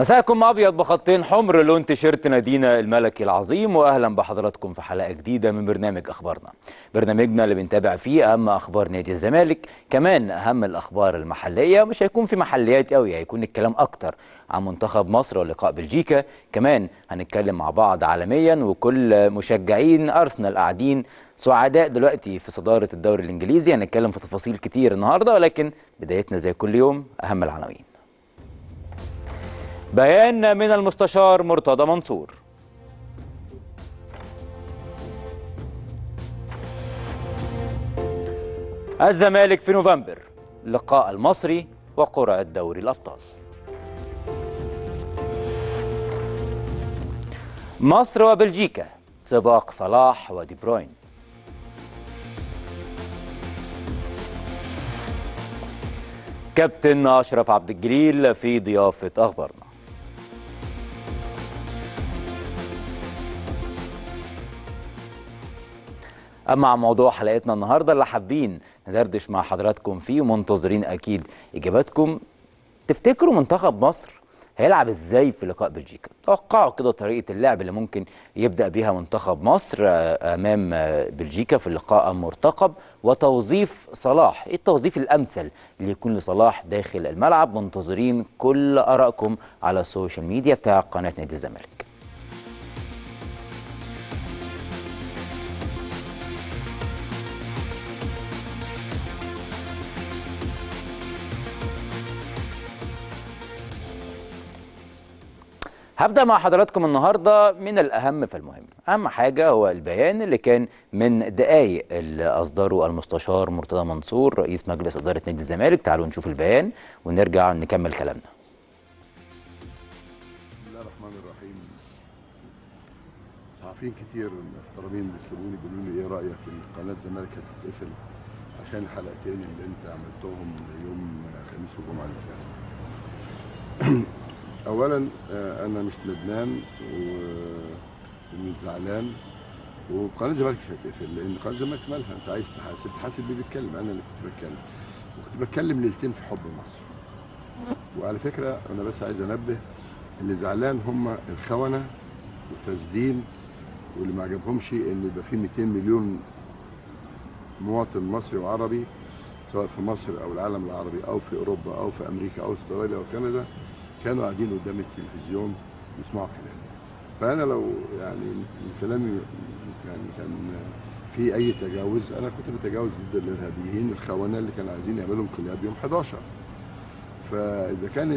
مساءكم ابيض بخطين حمر لون تيشيرت نادينا الملكي العظيم واهلا بحضراتكم في حلقه جديده من برنامج اخبارنا برنامجنا اللي بنتابع فيه اهم اخبار نادي الزمالك كمان اهم الاخبار المحليه مش هيكون في محليات قوي هيكون الكلام اكتر عن منتخب مصر ولقاء بلجيكا كمان هنتكلم مع بعض عالميا وكل مشجعين ارسنال قاعدين سعداء دلوقتي في صداره الدوري الانجليزي هنتكلم في تفاصيل كتير النهارده ولكن بدايتنا زي كل يوم اهم العناوين بيان من المستشار مرتضى منصور الزمالك في نوفمبر لقاء المصري وقرعة دوري الأبطال مصر وبلجيكا سباق صلاح ودي بروين كابتن أشرف عبد الجليل في ضيافة أخبارنا اما عن موضوع حلقتنا النهارده اللي حابين ندردش مع حضراتكم فيه ومنتظرين اكيد اجاباتكم تفتكروا منتخب مصر هيلعب ازاي في لقاء بلجيكا توقعوا كده طريقه اللعب اللي ممكن يبدا بيها منتخب مصر امام بلجيكا في اللقاء المرتقب وتوظيف صلاح ايه التوظيف الامثل اللي يكون لصلاح داخل الملعب منتظرين كل ارائكم على السوشيال ميديا بتاع قناه نادي الزمالك هبدأ مع حضراتكم النهاردة من الأهم فالمهم أهم حاجة هو البيان اللي كان من دقايق اللي أصدره المستشار مرتضى منصور رئيس مجلس إدارة نادي الزمالك تعالوا نشوف البيان ونرجع نكمل كلامنا بسم الله الرحمن الرحيم صحفيين كتير محترمين بيطلبوني بيقولوا لي ايه رايك ان قناه الزمالك هتتقفل عشان الحلقتين اللي انت عملتهم يوم خميس وجمعه اللي فاتوا اولا انا مش ندمان ومش زعلان وقناه الزمالك مش هتقفل لان قناه الزمالك مالها انت عايز تحاسب تحاسب اللي بيتكلم انا اللي كنت بتكلم وكنت بتكلم ليلتين في حب مصر وعلى فكره انا بس عايز انبه اللي زعلان هم الخونه والفاسدين واللي ما عجبهمش ان يبقى في 200 مليون مواطن مصري وعربي سواء في مصر او العالم العربي او في اوروبا او في امريكا او استراليا او كندا كانوا قاعدين قدام التلفزيون يسمعوا كلامي فانا لو يعني من كلامي يعني كان في اي تجاوز انا كنت بتجاوز ضد الارهابيين الخونه اللي كانوا عايزين يعملوا انقلاب يوم 11 فاذا كان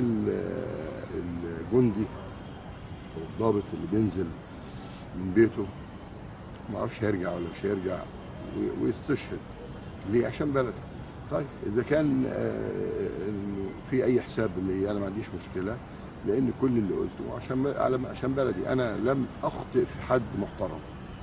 الجندي او الضابط اللي بينزل من بيته ما اعرفش هيرجع ولا مش هيرجع ويستشهد ليه عشان بلده طيب اذا كان انه في اي حساب اللي انا ما عنديش مشكله لان كل اللي قلته عشان عشان بلدي انا لم اخطئ في حد محترم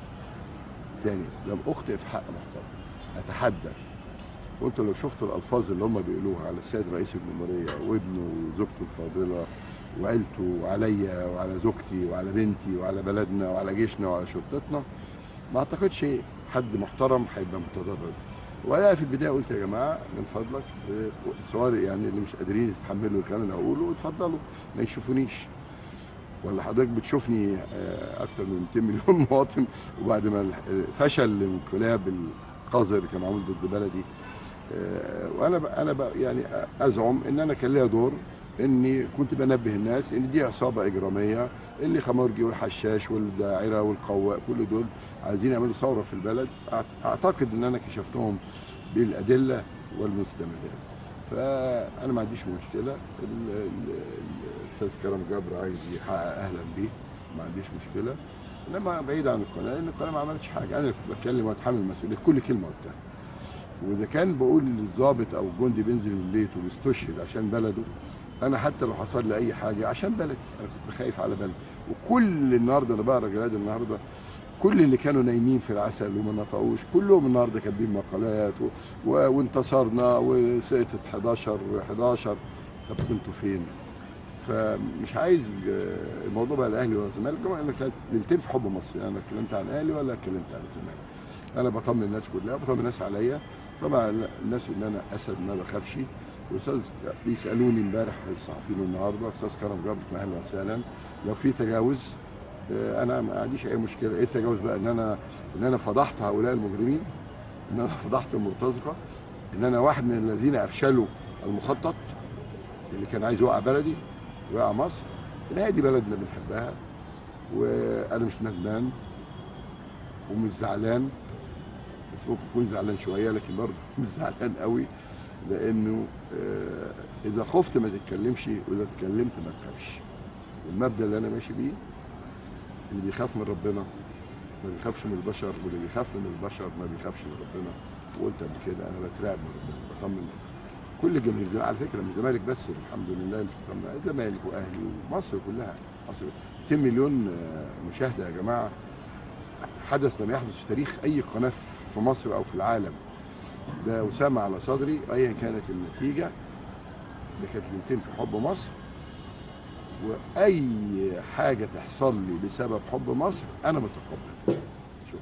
تاني لم اخطئ في حق محترم اتحدى وانتوا لو شفتوا الالفاظ اللي هم بيقولوها على السيد رئيس الجمهوريه وابنه وزوجته الفاضله وعيلته وعليا وعلى زوجتي وعلى بنتي وعلى بلدنا وعلى جيشنا وعلى شرطتنا ما اعتقدش حد محترم هيبقى متضرر وانا في البدايه قلت يا جماعه من فضلك الصغار يعني اللي مش قادرين يتحملوا الكلام اللي هقوله اتفضلوا ما يشوفونيش ولا حضرتك بتشوفني اكتر من 200 مليون مواطن وبعد ما فشل الانقلاب القذر اللي كان معمول ضد بلدي وانا انا يعني ازعم ان انا كان ليا دور اني كنت بنبه الناس ان دي عصابه اجراميه اللي خمرجي والحشاش والداعره والقواء كل دول عايزين يعملوا ثوره في البلد اعتقد ان انا كشفتهم بالادله والمستندات فانا ما عنديش مشكله الاستاذ كرم جابر عايز يحقق اهلا بيه ما عنديش مشكله انما بعيد عن القناه لان القناه ما عملتش حاجه انا كنت بتكلم واتحمل المسؤوليه كل كلمه قلتها واذا كان بقول للظابط او الجندي بينزل من بيته ويستشهد عشان بلده انا حتى لو حصل لي اي حاجه عشان بلدي انا كنت خايف على بلدي وكل النهارده انا بقرا جرائد النهارده كل اللي كانوا نايمين في العسل وما نطقوش كلهم النهارده كاتبين مقالات و... و... وانتصرنا وسقطت 11 11 طب كنتوا فين؟ فمش عايز الموضوع بقى الاهلي ولا الزمالك انا كانت ليلتين في حب مصر انا اتكلمت عن الاهلي ولا اتكلمت عن الزمالك انا بطمن الناس كلها بطمن الناس عليا طبعا الناس ان انا اسد ما بخافش واستاذ بيسالوني امبارح الصحفيين النهارده استاذ كرم جابر اهلا وسهلا لو في تجاوز آه، انا ما عنديش اي مشكله ايه التجاوز بقى ان انا ان انا فضحت هؤلاء المجرمين ان انا فضحت المرتزقه ان انا واحد من الذين افشلوا المخطط اللي كان عايز يوقع بلدي ويوقع مصر في النهايه دي بلدنا بنحبها وانا مش ندمان ومش زعلان بس ممكن اكون زعلان شويه لكن برضه مش زعلان قوي لانه آه، اذا خفت ما تتكلمش واذا اتكلمت ما تخافش المبدا اللي انا ماشي بيه اللي بيخاف من ربنا ما بيخافش من البشر واللي بيخاف من البشر ما بيخافش من ربنا وقلت قبل كده انا بترعب من ربنا بطمن كل الجماهير زي على فكره مش الزمالك بس الحمد لله اللي بتطمن الزمالك واهلي ومصر كلها مصر 200 مليون آه، مشاهده يا جماعه حدث لم يحدث في تاريخ اي قناه في مصر او في العالم ده وسام على صدري ايا كانت النتيجه ده كانت ليلتين في حب مصر واي حاجه تحصل لي بسبب حب مصر انا متقبل شكرا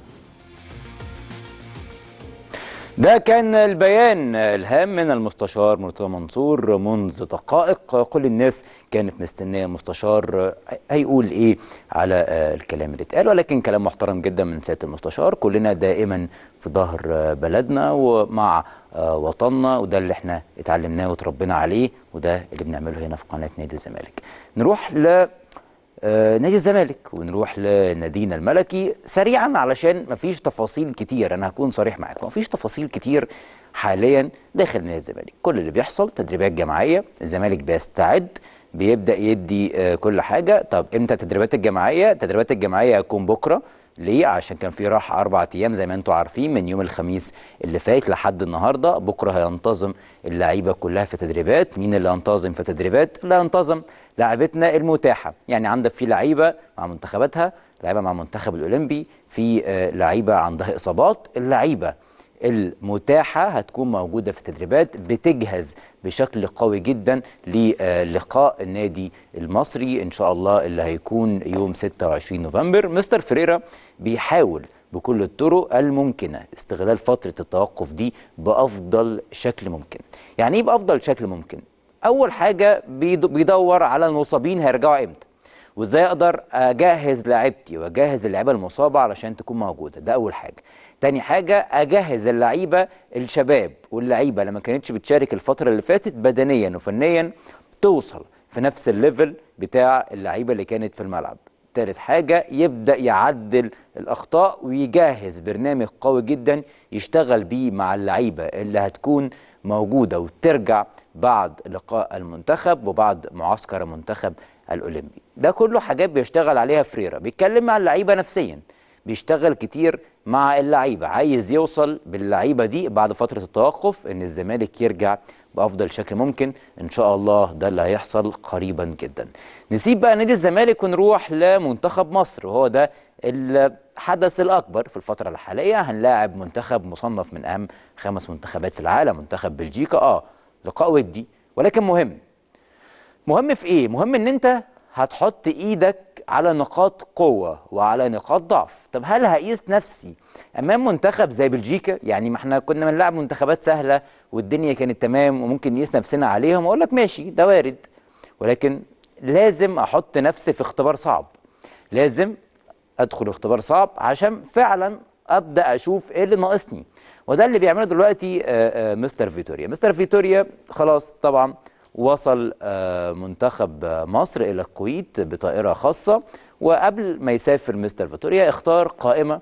ده كان البيان الهام من المستشار مرتضى منصور منذ دقائق كل الناس كانت مستنيه المستشار هيقول ايه على آه، الكلام اللي اتقال ولكن كلام محترم جدا من سياده المستشار كلنا دائما في ظهر آه، بلدنا ومع آه، وطننا وده اللي احنا اتعلمناه وتربينا عليه وده اللي بنعمله هنا في قناه نادي الزمالك نروح ل آه، نادي الزمالك ونروح لنادينا الملكي سريعا علشان مفيش تفاصيل كتير انا هكون صريح معاكم مفيش تفاصيل كتير حاليا داخل نادي الزمالك كل اللي بيحصل تدريبات جماعيه الزمالك بيستعد بيبدا يدي آه، كل حاجه طب امتى التدريبات الجماعيه التدريبات الجماعيه هتكون بكره ليه عشان كان في راحه اربع ايام زي ما انتم عارفين من يوم الخميس اللي فات لحد النهارده بكره هينتظم اللعيبه كلها في تدريبات مين اللي هينتظم في تدريبات اللي هينتظم لاعبتنا المتاحه يعني عندك في لعيبه مع منتخباتها لعيبه مع المنتخب الاولمبي في آه، لعيبه عندها اصابات اللعيبه المتاحة هتكون موجودة في التدريبات بتجهز بشكل قوي جدا للقاء النادي المصري إن شاء الله اللي هيكون يوم 26 نوفمبر مستر فريرا بيحاول بكل الطرق الممكنة استغلال فترة التوقف دي بأفضل شكل ممكن يعني إيه بأفضل شكل ممكن؟ أول حاجة بيد- بيدور على المصابين هيرجعوا إمتى وازاي اقدر اجهز لعيبتي واجهز اللعيبه المصابه علشان تكون موجوده ده اول حاجه تاني حاجه اجهز اللعيبه الشباب واللعيبه اللي ما كانتش بتشارك الفتره اللي فاتت بدنيا وفنيا توصل في نفس الليفل بتاع اللعيبه اللي كانت في الملعب تالت حاجة يبدأ يعدل الأخطاء ويجهز برنامج قوي جدا يشتغل بيه مع اللعيبة اللي هتكون موجودة وترجع بعد لقاء المنتخب وبعد معسكر المنتخب الأولمبي ده كله حاجات بيشتغل عليها فريرا بيتكلم مع اللعيبة نفسيا بيشتغل كتير مع اللعيبة عايز يوصل باللعيبة دي بعد فترة التوقف ان الزمالك يرجع بأفضل شكل ممكن إن شاء الله ده اللي هيحصل قريبا جدا نسيب بقى نادي الزمالك ونروح لمنتخب مصر وهو ده الحدث الأكبر في الفترة الحالية هنلاعب منتخب مصنف من أهم خمس منتخبات في العالم منتخب بلجيكا آه لقاء ودي ولكن مهم مهم في ايه مهم ان انت هتحط ايدك على نقاط قوة وعلى نقاط ضعف طب هل هقيس نفسي امام منتخب زي بلجيكا يعني ما احنا كنا بنلعب منتخبات سهلة والدنيا كانت تمام وممكن نقيس نفسنا عليهم اقول لك ماشي ده وارد ولكن لازم احط نفسي في اختبار صعب لازم ادخل اختبار صعب عشان فعلا ابدا اشوف ايه اللي ناقصني وده اللي بيعمله دلوقتي آه، آه، مستر فيتوريا مستر فيتوريا خلاص طبعا وصل آه، منتخب آه، مصر الى الكويت بطائره خاصه وقبل ما يسافر مستر فيتوريا اختار قائمه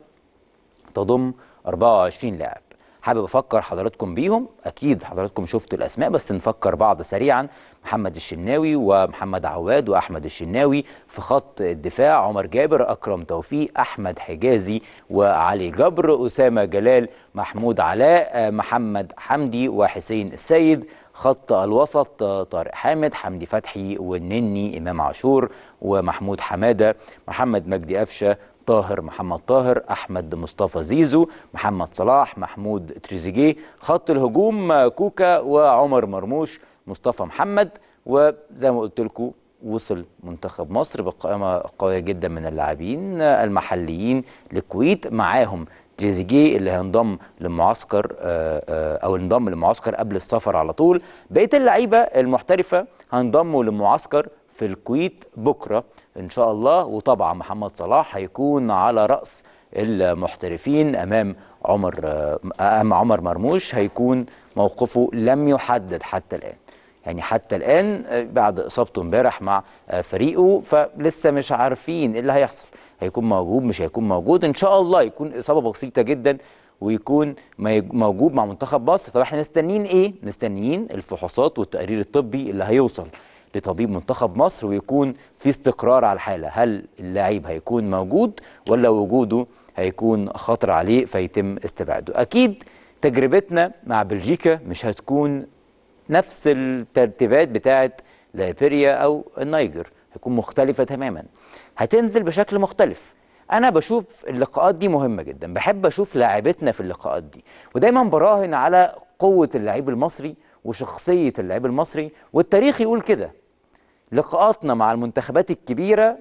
تضم 24 لاعب حابب افكر حضراتكم بيهم اكيد حضراتكم شفتوا الاسماء بس نفكر بعض سريعا محمد الشناوي ومحمد عواد واحمد الشناوي في خط الدفاع عمر جابر اكرم توفيق احمد حجازي وعلي جبر اسامه جلال محمود علاء آه، محمد حمدي وحسين السيد خط الوسط آه، طارق حامد حمدي فتحي والنني امام عاشور ومحمود حماده محمد مجدي قفشه طاهر محمد طاهر احمد مصطفى زيزو محمد صلاح محمود تريزيجيه خط الهجوم آه، كوكا وعمر مرموش مصطفى محمد وزي ما قلت لكم وصل منتخب مصر بقائمه قويه جدا من اللاعبين آه، المحليين للكويت معاهم تريزيجيه اللي هينضم للمعسكر آه، آه، او انضم للمعسكر قبل السفر على طول بقيه اللعيبه المحترفه هينضموا للمعسكر في الكويت بكره ان شاء الله وطبعا محمد صلاح هيكون على راس المحترفين امام عمر آه، امام عمر مرموش هيكون موقفه لم يحدد حتى الان يعني حتى الان آه، بعد اصابته امبارح مع آه، فريقه فلسه مش عارفين ايه اللي هيحصل هيكون موجود مش هيكون موجود ان شاء الله يكون اصابه بسيطه جدا ويكون ما يج- موجود مع منتخب مصر طب احنا مستنيين ايه مستنيين الفحوصات والتقرير الطبي اللي هيوصل لطبيب منتخب مصر ويكون في استقرار على الحاله هل اللاعب هيكون موجود ولا وجوده هيكون خطر عليه فيتم استبعاده اكيد تجربتنا مع بلجيكا مش هتكون نفس الترتيبات بتاعت ليبيريا او النيجر هتكون مختلفه تماما هتنزل بشكل مختلف انا بشوف اللقاءات دي مهمه جدا بحب اشوف لاعبتنا في اللقاءات دي ودايما براهن على قوه اللعيب المصري وشخصيه اللعيب المصري والتاريخ يقول كده لقاءاتنا مع المنتخبات الكبيره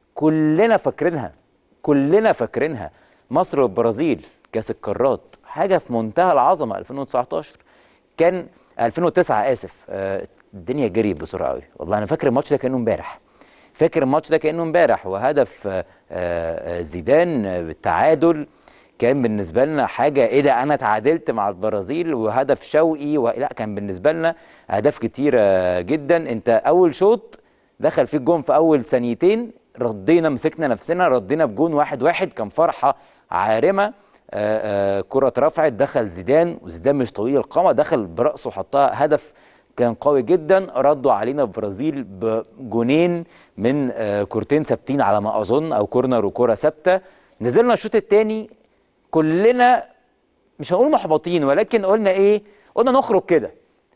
كلنا فاكرينها كلنا فاكرينها مصر والبرازيل كاس القارات حاجه في منتهى العظمه 2019 كان 2009 اسف آه، الدنيا جريت بسرعه قوي والله انا فاكر الماتش ده كانه امبارح فاكر الماتش ده كانه امبارح وهدف آه، آه، زيدان آه، بالتعادل كان بالنسبه لنا حاجه ايه ده انا اتعادلت مع البرازيل وهدف شوقي و... لا كان بالنسبه لنا اهداف كتيره جدا انت اول شوط دخل فيك جون في اول ثانيتين ردينا مسكنا نفسنا ردينا بجون واحد واحد كان فرحه عارمه آه، آه، كرة اترفعت دخل زيدان وزيدان مش طويل القامة دخل برأسه حطها هدف كان قوي جدا ردوا علينا البرازيل بجونين من آه، كورتين ثابتين على ما اظن او كورنر وكرة ثابتة نزلنا الشوط الثاني كلنا مش هنقول محبطين ولكن قلنا ايه قلنا نخرج كده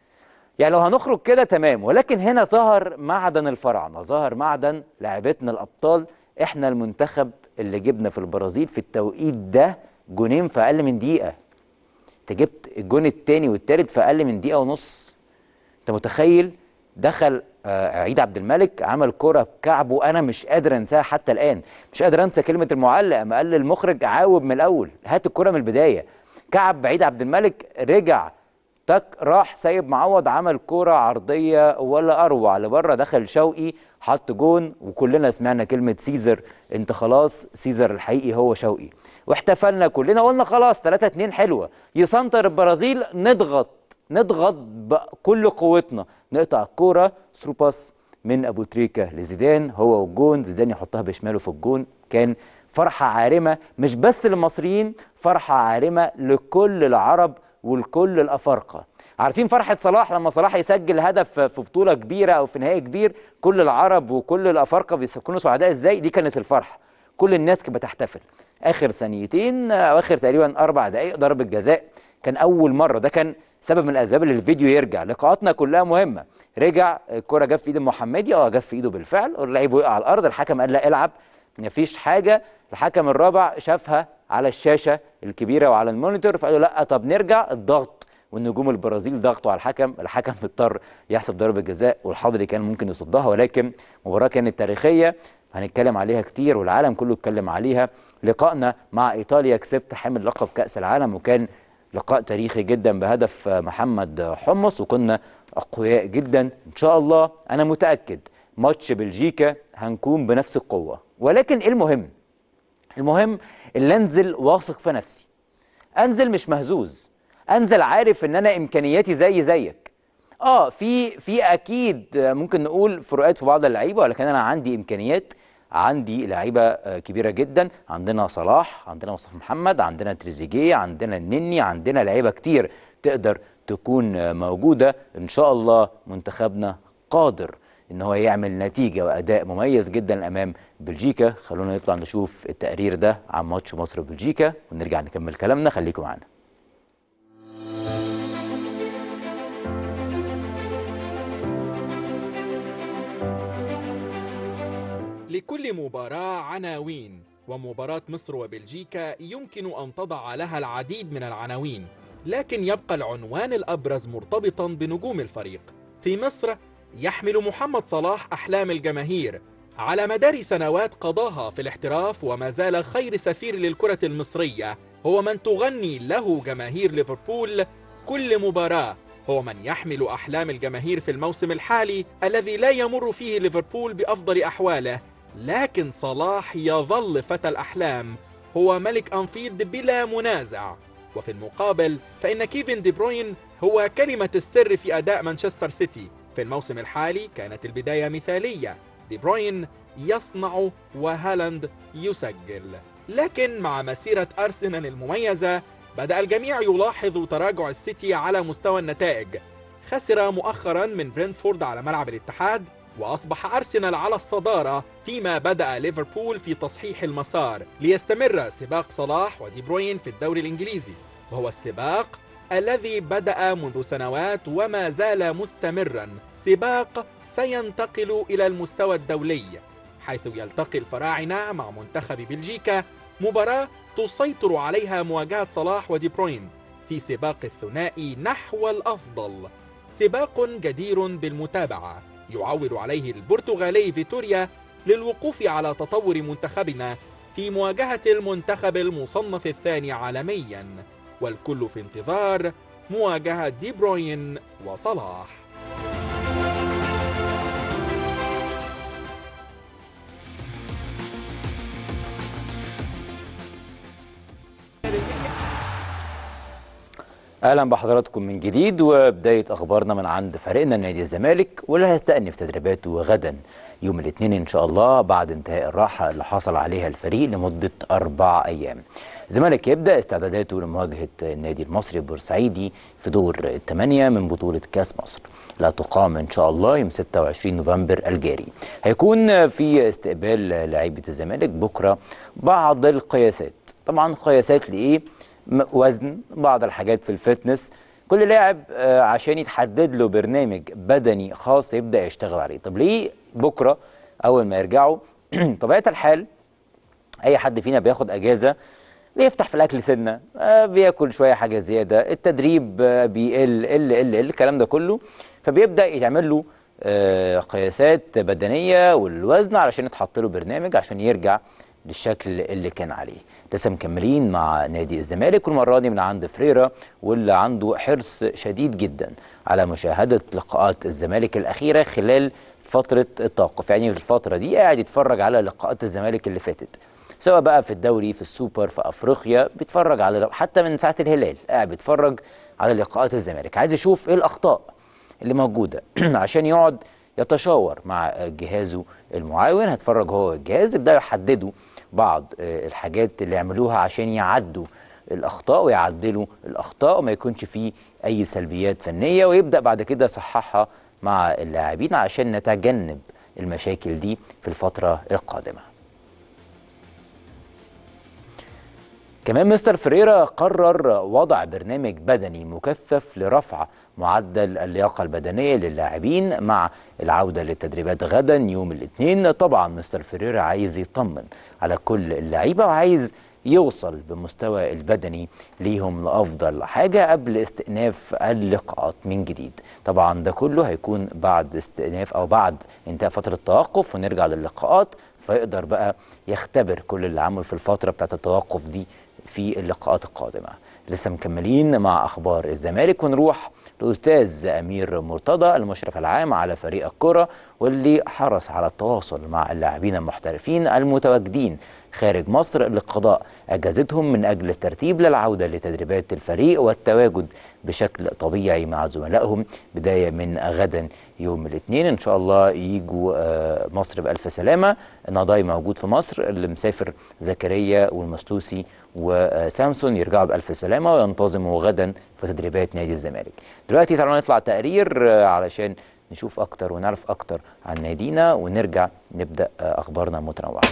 يعني لو هنخرج كده تمام ولكن هنا ظهر معدن الفراعنه ظهر معدن لاعبتنا الابطال احنا المنتخب اللي جبنا في البرازيل في التوقيت ده جونين في اقل من دقيقه انت جبت الجون الثاني والثالث في اقل من دقيقه ونص انت متخيل دخل آه، عيد عبد الملك عمل كرة بكعبه انا مش قادر انساها حتى الان مش قادر انسى كلمه المعلق اما قال المخرج عاوب من الاول هات الكرة من البدايه كعب بعيد عبد الملك رجع تك راح سايب معوض عمل كرة عرضية ولا أروع لبره دخل شوقي حط جون وكلنا سمعنا كلمة سيزر انت خلاص سيزر الحقيقي هو شوقي واحتفلنا كلنا قلنا خلاص 3 2 حلوة يسنتر البرازيل نضغط نضغط بكل قوتنا نقطع الكورة ثرو باس من ابو تريكة لزيدان هو والجون زيدان يحطها بشماله في الجون كان فرحة عارمة مش بس للمصريين فرحة عارمة لكل العرب ولكل الافارقه عارفين فرحه صلاح لما صلاح يسجل هدف في بطوله كبيره او في نهائي كبير كل العرب وكل الافارقه بيكونوا سعداء ازاي دي كانت الفرحه كل الناس كانت بتحتفل اخر ثانيتين او اخر تقريبا اربع دقائق ضربه جزاء كان اول مره ده كان سبب من الاسباب اللي الفيديو يرجع لقاءاتنا كلها مهمه رجع الكره جت في ايد المحمدي اه جت في ايده بالفعل اللعيب وقع على الارض الحكم قال لا العب مفيش حاجه الحكم الرابع شافها على الشاشه الكبيره وعلى المونيتور فقال له لا طب نرجع الضغط والنجوم البرازيل ضغطوا على الحكم الحكم اضطر يحسب ضربه جزاء والحضري كان ممكن يصدها ولكن مباراه كانت تاريخيه هنتكلم عليها كتير والعالم كله اتكلم عليها لقائنا مع ايطاليا كسبت حامل لقب كاس العالم وكان لقاء تاريخي جدا بهدف محمد حمص وكنا اقوياء جدا ان شاء الله انا متاكد ماتش بلجيكا هنكون بنفس القوه ولكن ايه المهم المهم اللي انزل واثق في نفسي انزل مش مهزوز انزل عارف ان انا امكانياتي زي زيك اه في في اكيد ممكن نقول فروقات في بعض اللعيبه ولكن انا عندي امكانيات عندي لعيبه آه، كبيره جدا عندنا صلاح عندنا مصطفى محمد عندنا تريزيجيه عندنا النني عندنا لعيبه كتير تقدر تكون آه، موجوده ان شاء الله منتخبنا قادر ان هو يعمل نتيجه واداء مميز جدا امام بلجيكا خلونا نطلع نشوف التقرير ده عن ماتش مصر وبلجيكا ونرجع نكمل كلامنا خليكم معانا لكل مباراة عناوين ومباراة مصر وبلجيكا يمكن أن تضع لها العديد من العناوين لكن يبقى العنوان الأبرز مرتبطا بنجوم الفريق في مصر يحمل محمد صلاح أحلام الجماهير على مدار سنوات قضاها في الاحتراف وما زال خير سفير للكرة المصرية هو من تغني له جماهير ليفربول كل مباراة هو من يحمل أحلام الجماهير في الموسم الحالي الذي لا يمر فيه ليفربول بأفضل أحواله لكن صلاح يظل فتى الأحلام هو ملك أنفيلد بلا منازع وفي المقابل فإن كيفن دي بروين هو كلمة السر في أداء مانشستر سيتي في الموسم الحالي كانت البداية مثالية دي بروين يصنع وهالاند يسجل لكن مع مسيرة أرسنال المميزة بدأ الجميع يلاحظ تراجع السيتي على مستوى النتائج خسر مؤخرا من برينتفورد على ملعب الاتحاد وأصبح أرسنال على الصدارة فيما بدأ ليفربول في تصحيح المسار ليستمر سباق صلاح ودي بروين في الدوري الإنجليزي وهو السباق الذي بدأ منذ سنوات وما زال مستمرا سباق سينتقل إلى المستوى الدولي حيث يلتقي الفراعنة مع منتخب بلجيكا مباراة تسيطر عليها مواجهة صلاح ودي بروين في سباق الثنائي نحو الأفضل سباق جدير بالمتابعة يعول عليه البرتغالي فيتوريا للوقوف على تطور منتخبنا في مواجهة المنتخب المصنف الثاني عالميا والكل في انتظار مواجهة دي بروين وصلاح اهلا بحضراتكم من جديد وبدايه اخبارنا من عند فريقنا نادي الزمالك واللي هيستأنف تدريباته غدا يوم الاثنين ان شاء الله بعد انتهاء الراحه اللي حصل عليها الفريق لمده اربع ايام. الزمالك يبدا استعداداته لمواجهه النادي المصري البورسعيدي في دور الثمانيه من بطوله كاس مصر. لا تقام ان شاء الله يوم 26 نوفمبر الجاري. هيكون في استقبال لاعيبه الزمالك بكره بعض القياسات. طبعا قياسات لايه؟ وزن بعض الحاجات في الفتنس كل لاعب آه، عشان يتحدد له برنامج بدني خاص يبدا يشتغل عليه طب ليه بكره اول ما يرجعوا طبيعه الحال اي حد فينا بياخد اجازه بيفتح في الاكل سنه آه، بياكل شويه حاجه زياده التدريب آه، بيقل ال ال ال الكلام ده كله فبيبدا يتعمل له آه، قياسات بدنيه والوزن علشان يتحط له برنامج عشان يرجع للشكل اللي كان عليه لسه مكملين مع نادي الزمالك والمره دي من عند فريرا واللي عنده حرص شديد جدا على مشاهده لقاءات الزمالك الاخيره خلال فتره التوقف يعني في الفتره دي قاعد يتفرج على لقاءات الزمالك اللي فاتت سواء بقى في الدوري في السوبر في افريقيا بيتفرج على حتى من ساعه الهلال قاعد بيتفرج على لقاءات الزمالك عايز يشوف ايه الاخطاء اللي موجوده عشان يقعد يتشاور مع جهازه المعاون هتفرج هو الجهاز يبداوا يحددوا بعض آه، الحاجات اللي يعملوها عشان يعدوا الاخطاء ويعدلوا الاخطاء وما يكونش فيه اي سلبيات فنيه ويبدا بعد كده يصححها مع اللاعبين عشان نتجنب المشاكل دي في الفتره القادمه كمان مستر فريرا قرر وضع برنامج بدني مكثف لرفع معدل اللياقة البدنية للاعبين مع العودة للتدريبات غدا يوم الاثنين طبعا مستر فريرا عايز يطمن على كل اللعيبة وعايز يوصل بمستوى البدني ليهم لأفضل حاجة قبل استئناف اللقاءات من جديد طبعا ده كله هيكون بعد استئناف أو بعد انتهاء فترة التوقف ونرجع للقاءات فيقدر بقى يختبر كل اللي عمله في الفترة بتاعت التوقف دي في اللقاءات القادمة لسه مكملين مع أخبار الزمالك ونروح الأستاذ أمير مرتضى المشرف العام على فريق الكرة واللي حرص على التواصل مع اللاعبين المحترفين المتواجدين خارج مصر لقضاء أجازتهم من أجل الترتيب للعودة لتدريبات الفريق والتواجد بشكل طبيعي مع زملائهم بداية من غدا يوم الاثنين إن شاء الله يجوا آه، مصر بألف سلامة نضاي موجود في مصر اللي مسافر زكريا والمسلوسي وسامسون يرجعوا بألف سلامة وينتظموا غدا في تدريبات نادي الزمالك دلوقتي تعالوا نطلع تقرير آه، علشان نشوف أكتر ونعرف أكتر عن نادينا ونرجع نبدأ آه، أخبارنا متنوعة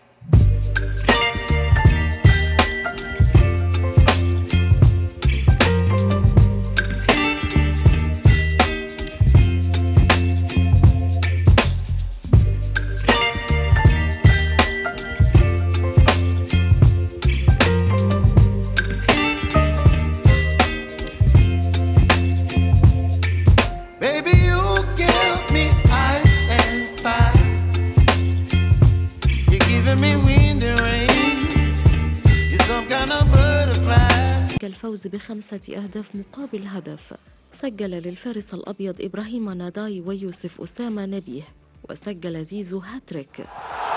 Baby, you give me ice and fire. You give الزمالك الفوز بخمسة أهداف مقابل هدف سجل للفارس الأبيض إبراهيم ناداي ويوسف أسامة نبيه وسجل زيزو هاتريك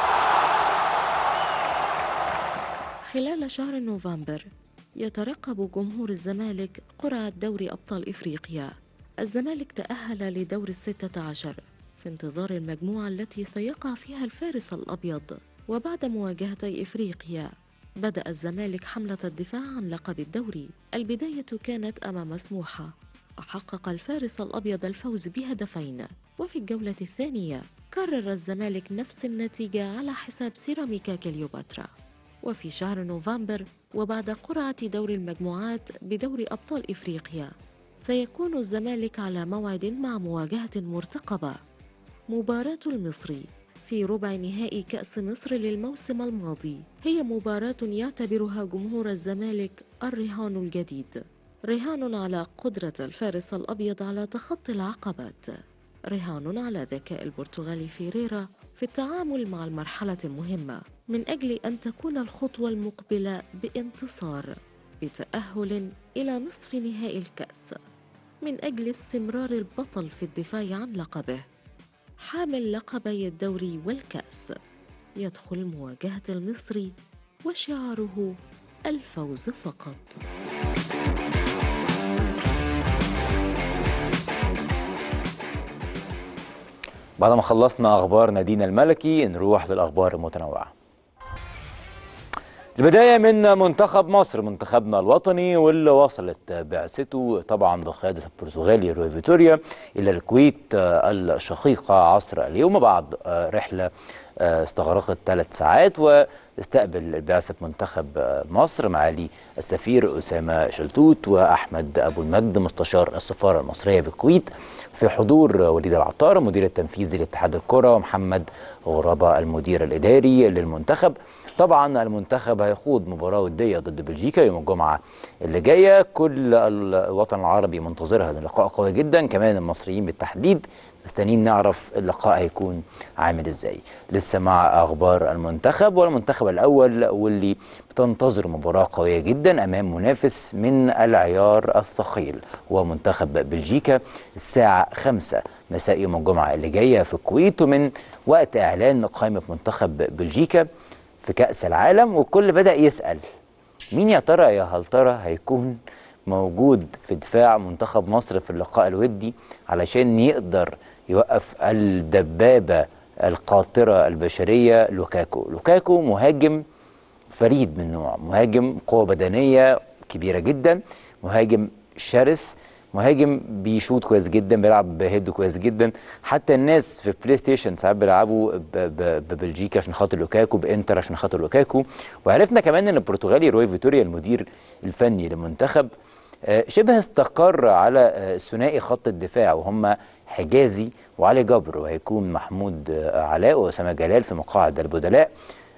خلال شهر نوفمبر يترقب جمهور الزمالك قرعة دوري أبطال إفريقيا الزمالك تأهل لدور الستة عشر في انتظار المجموعة التي سيقع فيها الفارس الأبيض وبعد مواجهتي إفريقيا بدأ الزمالك حملة الدفاع عن لقب الدوري البداية كانت أمام سموحة وحقق الفارس الأبيض الفوز بهدفين وفي الجولة الثانية كرر الزمالك نفس النتيجة على حساب سيراميكا كليوباترا وفي شهر نوفمبر وبعد قرعة دور المجموعات بدور أبطال إفريقيا سيكون الزمالك على موعد مع مواجهة مرتقبة مباراة المصري في ربع نهائي كأس مصر للموسم الماضي هي مباراة يعتبرها جمهور الزمالك الرهان الجديد رهان على قدرة الفارس الأبيض على تخطي العقبات رهان على ذكاء البرتغالي فيريرا في التعامل مع المرحلة المهمة من أجل أن تكون الخطوة المقبلة بانتصار بتأهل إلى نصف نهائي الكأس من أجل استمرار البطل في الدفاع عن لقبه حامل لقبي الدوري والكأس يدخل مواجهة المصري وشعاره الفوز فقط بعد ما خلصنا اخبار نادينا الملكي نروح للاخبار المتنوعه البداية من منتخب مصر منتخبنا الوطني واللي وصلت بعثته طبعا بقيادة البرتغالي روي فيتوريا إلى الكويت الشقيقة عصر اليوم بعد رحلة استغرقت ثلاث ساعات واستقبل بعثة منتخب مصر معالي السفير أسامة شلتوت وأحمد أبو المجد مستشار السفارة المصرية بالكويت في حضور وليد العطار المدير التنفيذي لاتحاد الكرة ومحمد غرابة المدير الإداري للمنتخب طبعا المنتخب هيخوض مباراة ودية ضد بلجيكا يوم الجمعة اللي جاية كل الوطن العربي منتظرها لقاء قوي جدا كمان المصريين بالتحديد مستنيين نعرف اللقاء هيكون عامل ازاي لسه مع اخبار المنتخب والمنتخب الاول واللي بتنتظر مباراه قويه جدا امام منافس من العيار الثقيل هو منتخب بلجيكا الساعه 5 مساء يوم الجمعه اللي جايه في الكويت ومن وقت اعلان قائمه منتخب بلجيكا في كاس العالم والكل بدا يسال مين يا ترى يا هل ترى هيكون موجود في دفاع منتخب مصر في اللقاء الودي علشان يقدر يوقف الدبابة القاطرة البشرية لوكاكو لوكاكو مهاجم فريد من نوع مهاجم قوة بدنية كبيرة جدا مهاجم شرس مهاجم بيشوط كويس جدا بيلعب بهيد كويس جدا حتى الناس في بلاي ستيشن ساعات بيلعبوا ببلجيكا عشان خاطر لوكاكو بانتر عشان خاطر لوكاكو وعرفنا كمان ان البرتغالي روي فيتوريا المدير الفني للمنتخب شبه استقر على ثنائي خط الدفاع وهم حجازي وعلي جبر وهيكون محمود علاء واسامه جلال في مقاعد البدلاء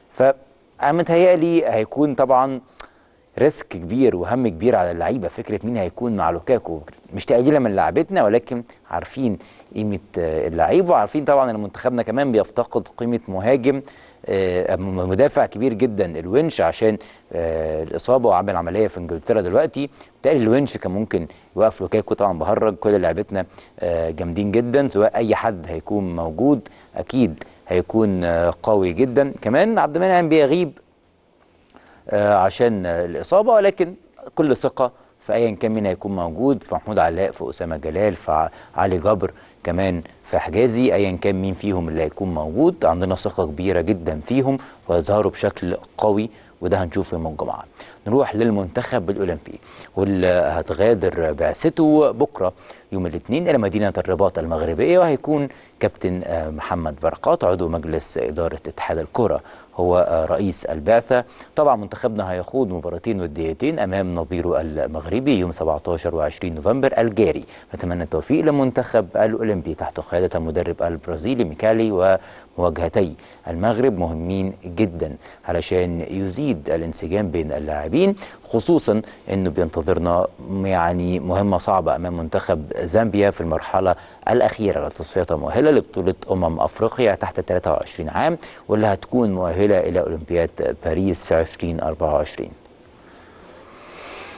فمتهيألي هيكون طبعا ريسك كبير وهم كبير على اللعيبه فكره مين هيكون مع لوكاكو مش تقليلا من لعبتنا ولكن عارفين قيمه اللعيب وعارفين طبعا ان منتخبنا كمان بيفتقد قيمه مهاجم مدافع كبير جدا الونش عشان الاصابه وعمل عمليه في انجلترا دلوقتي بالتالي الونش كان ممكن يوقف لوكاكو طبعا بهرج كل لعبتنا جامدين جدا سواء اي حد هيكون موجود اكيد هيكون قوي جدا كمان عبد المنعم بيغيب عشان الاصابه ولكن كل ثقه في ايا كان مين هيكون موجود في محمود علاء في اسامه جلال في علي جبر كمان في حجازي ايا كان مين فيهم اللي هيكون موجود عندنا ثقه كبيره جدا فيهم ويظهروا بشكل قوي وده هنشوفه يوم الجمعه نروح للمنتخب الاولمبي واللي هتغادر بعثته بكره يوم الاثنين الى مدينه الرباط المغربيه وهيكون كابتن محمد بركات عضو مجلس اداره اتحاد الكره هو رئيس البعثه طبعا منتخبنا هيخوض مباراتين وديتين امام نظيره المغربي يوم 17 و20 نوفمبر الجاري نتمنى التوفيق للمنتخب الاولمبي تحت قياده المدرب البرازيلي ميكالي ومواجهتي المغرب مهمين جدا علشان يزيد الانسجام بين اللاعبين خصوصا انه بينتظرنا يعني مهمه صعبه امام منتخب زامبيا في المرحله الاخيره لتصفيات المؤهله لبطوله امم افريقيا تحت 23 عام واللي هتكون مؤهله الى اولمبياد باريس 2024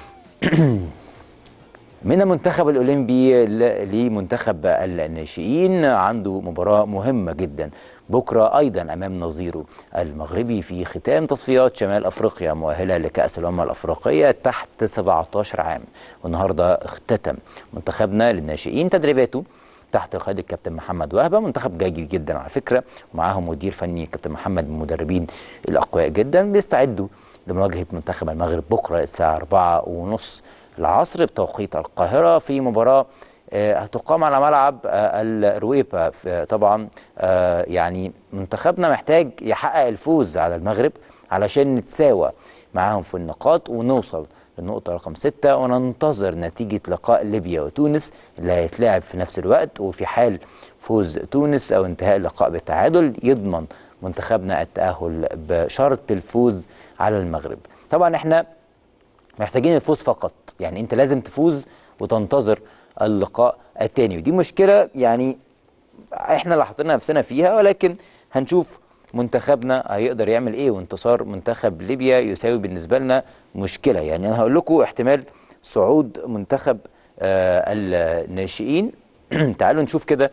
من المنتخب الأولمبي ل- لمنتخب الناشئين عنده مباراة مهمة جدا بكرة أيضا أمام نظيره المغربي في ختام تصفيات شمال أفريقيا مؤهلة لكأس الأمم الأفريقية تحت 17 عام والنهاردة اختتم منتخبنا للناشئين تدريباته تحت قيادة الكابتن محمد وهبة منتخب جيد جدا على فكرة ومعاهم مدير فني كابتن محمد من المدربين الأقوياء جدا بيستعدوا لمواجهة منتخب المغرب بكرة الساعة 4 ونص العصر بتوقيت القاهرة في مباراة آه، هتقام على ملعب آه، الرويبا في- طبعا آه، يعني منتخبنا محتاج يحقق الفوز على المغرب علشان نتساوى معاهم في النقاط ونوصل للنقطة رقم ستة وننتظر نتيجة لقاء ليبيا وتونس اللي هيتلعب في نفس الوقت وفي حال فوز تونس أو انتهاء اللقاء بالتعادل يضمن منتخبنا التأهل بشرط الفوز على المغرب طبعا احنا محتاجين الفوز فقط يعني انت لازم تفوز وتنتظر اللقاء الثاني ودي مشكله يعني احنا اللي حاطين نفسنا فيها ولكن هنشوف منتخبنا هيقدر يعمل ايه وانتصار منتخب ليبيا يساوي بالنسبه لنا مشكله يعني انا هقول لكم احتمال صعود منتخب آه الناشئين تعالوا نشوف كده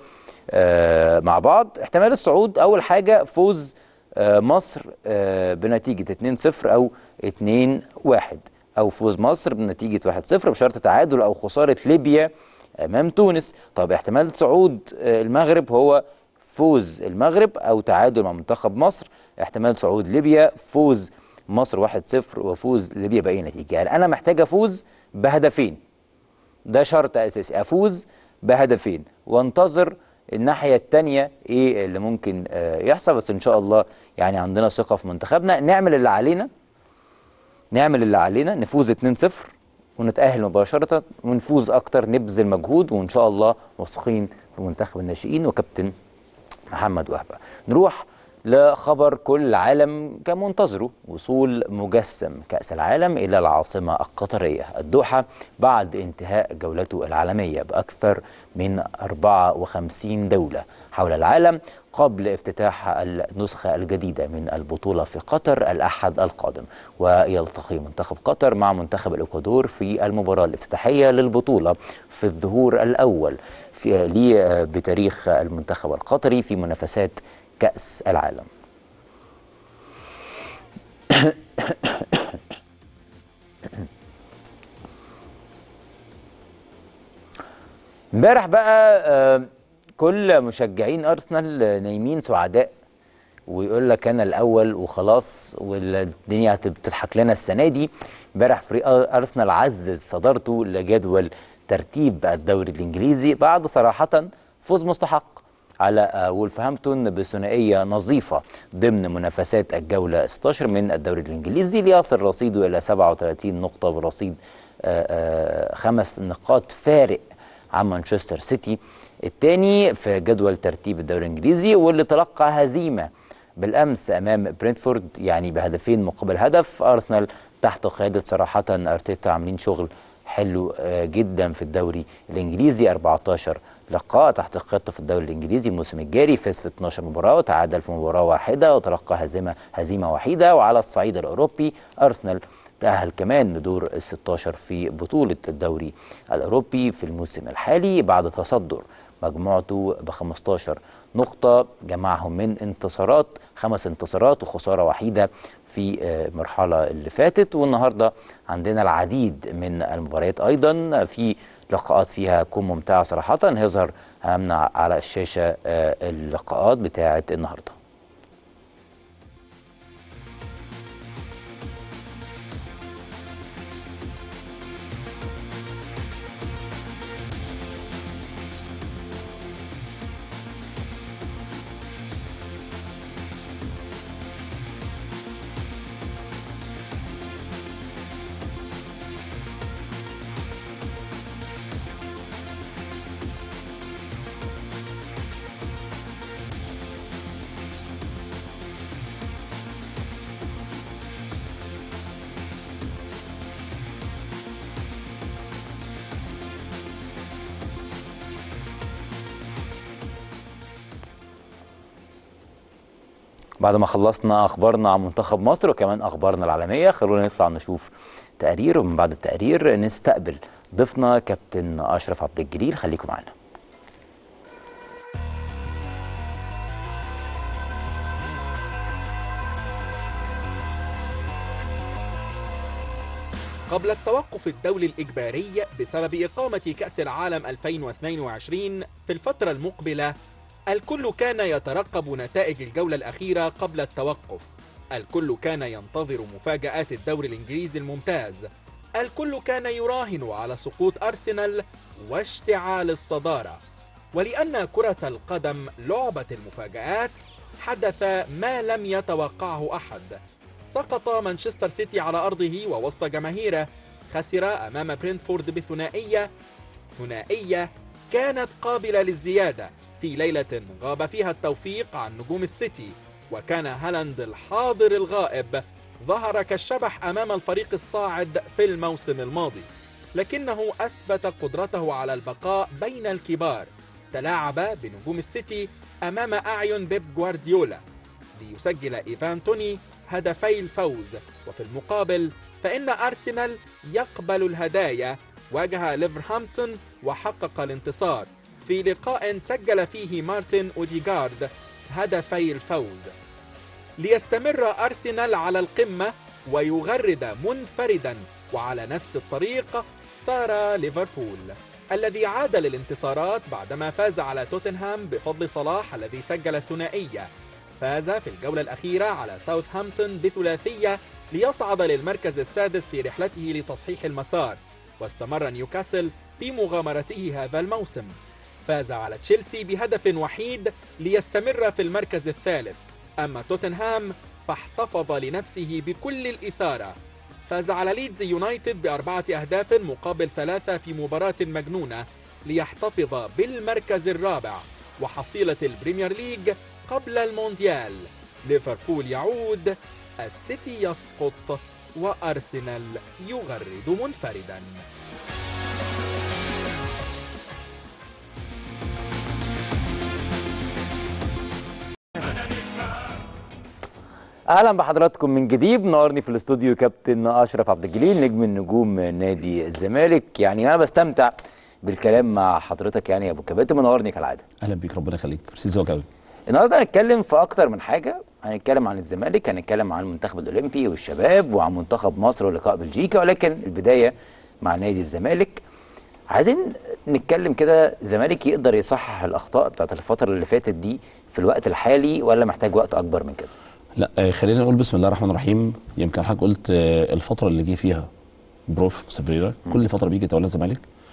آه مع بعض احتمال الصعود اول حاجه فوز آه مصر آه بنتيجه 2-0 او 2-1 او فوز مصر بنتيجه 1-0 بشرط تعادل او خساره ليبيا امام تونس طب احتمال صعود آه، المغرب هو فوز المغرب او تعادل مع منتخب مصر احتمال صعود ليبيا فوز مصر 1-0 وفوز ليبيا باي نتيجه يعني انا محتاج افوز بهدفين ده شرط اساسي افوز بهدفين وانتظر الناحيه الثانيه ايه اللي ممكن آه، يحصل بس ان شاء الله يعني عندنا ثقه في منتخبنا نعمل اللي علينا نعمل اللي علينا نفوز 2-0 ونتأهل مباشرة ونفوز أكتر نبذل مجهود وإن شاء الله واثقين في منتخب الناشئين وكابتن محمد وهبة نروح لخبر كل العالم كان منتظره وصول مجسم كأس العالم إلى العاصمة القطرية الدوحة بعد انتهاء جولته العالمية بأكثر من 54 دولة حول العالم قبل افتتاح النسخة الجديدة من البطولة في قطر الأحد القادم ويلتقي منتخب قطر مع منتخب الإكوادور في المباراة الافتتاحية للبطولة في الظهور الأول في لي بتاريخ المنتخب القطري في منافسات كأس العالم امبارح بقى آه، كل مشجعين ارسنال نايمين سعداء ويقول لك انا الاول وخلاص والدنيا هتضحك لنا السنه دي امبارح فريق ارسنال عزز صدارته لجدول ترتيب الدوري الانجليزي بعد صراحه فوز مستحق على آه، وولفهامبتون بثنائيه نظيفه ضمن منافسات الجوله 16 من الدوري الانجليزي ليصل رصيده الى 37 نقطه برصيد آه، آه، خمس نقاط فارق عن مانشستر سيتي الثاني في جدول ترتيب الدوري الانجليزي واللي تلقى هزيمه بالامس امام برينتفورد يعني بهدفين مقابل هدف ارسنال تحت قياده صراحه ارتيتا عاملين شغل حلو آه، جدا في الدوري الانجليزي 14 لقاء تحت قيادته في الدوري الانجليزي الموسم الجاري فاز في 12 مباراه وتعادل في مباراه واحده وتلقى هزيمه هزيمه وحيده وعلى الصعيد الاوروبي ارسنال تأهل كمان لدور ال 16 في بطولة الدوري الأوروبي في الموسم الحالي بعد تصدر مجموعته ب 15 نقطة جمعهم من انتصارات خمس انتصارات وخسارة وحيدة في آه، المرحلة اللي فاتت والنهاردة عندنا العديد من المباريات أيضا في لقاءات فيها تكون ممتعة صراحة هيظهر أمامنا على الشاشة آه، اللقاءات بتاعة النهارده بعد ما خلصنا اخبارنا عن منتخب مصر وكمان اخبارنا العالميه خلونا نطلع نشوف تقرير ومن بعد التقرير نستقبل ضيفنا كابتن اشرف عبد الجليل خليكم معانا قبل التوقف الدولي الإجباري بسبب إقامة كأس العالم 2022 في الفترة المقبلة الكل كان يترقب نتائج الجولة الأخيرة قبل التوقف الكل كان ينتظر مفاجآت الدوري الإنجليزي الممتاز الكل كان يراهن على سقوط أرسنال واشتعال الصدارة ولأن كرة القدم لعبة المفاجآت حدث ما لم يتوقعه أحد سقط مانشستر سيتي على أرضه ووسط جماهيره خسر أمام برينفورد بثنائية ثنائية كانت قابلة للزيادة في ليلة غاب فيها التوفيق عن نجوم السيتي وكان هالاند الحاضر الغائب ظهر كالشبح أمام الفريق الصاعد في الموسم الماضي لكنه أثبت قدرته على البقاء بين الكبار تلاعب بنجوم السيتي أمام أعين بيب جوارديولا ليسجل إيفان توني هدفي الفوز وفي المقابل فإن أرسنال يقبل الهدايا واجه ليفرهامبتون وحقق الانتصار في لقاء سجل فيه مارتن أوديغارد هدفي الفوز ليستمر أرسنال على القمة ويغرد منفردا وعلى نفس الطريق سار ليفربول الذي عاد للانتصارات بعدما فاز على توتنهام بفضل صلاح الذي سجل ثنائية فاز في الجولة الأخيرة على ساوثهامبتون بثلاثية ليصعد للمركز السادس في رحلته لتصحيح المسار واستمر نيوكاسل في مغامرته هذا الموسم فاز على تشيلسي بهدف وحيد ليستمر في المركز الثالث أما توتنهام فاحتفظ لنفسه بكل الإثارة فاز على ليدز يونايتد بأربعة أهداف مقابل ثلاثة في مباراة مجنونة ليحتفظ بالمركز الرابع وحصيلة البريمير ليج قبل المونديال ليفربول يعود السيتي يسقط وأرسنال يغرد منفردا اهلا بحضراتكم من جديد منورني في الاستوديو كابتن اشرف عبد الجليل نجم النجوم نادي الزمالك يعني انا بستمتع بالكلام مع حضرتك يعني يا ابو كباتن منورني كالعاده اهلا بيك ربنا يخليك ميرسي ذوقك قوي النهارده هنتكلم في اكتر من حاجه هنتكلم عن الزمالك هنتكلم عن المنتخب الاولمبي والشباب وعن منتخب مصر ولقاء بلجيكا ولكن البدايه مع نادي الزمالك عايزين نتكلم كده الزمالك يقدر يصحح الاخطاء بتاعت الفتره اللي فاتت دي في الوقت الحالي ولا محتاج وقت اكبر من كده لا آه، خلينا نقول بسم الله الرحمن الرحيم يمكن حضرتك قلت آه، الفتره اللي جه فيها بروف سافريرا كل فتره بيجي يتولى الزمالك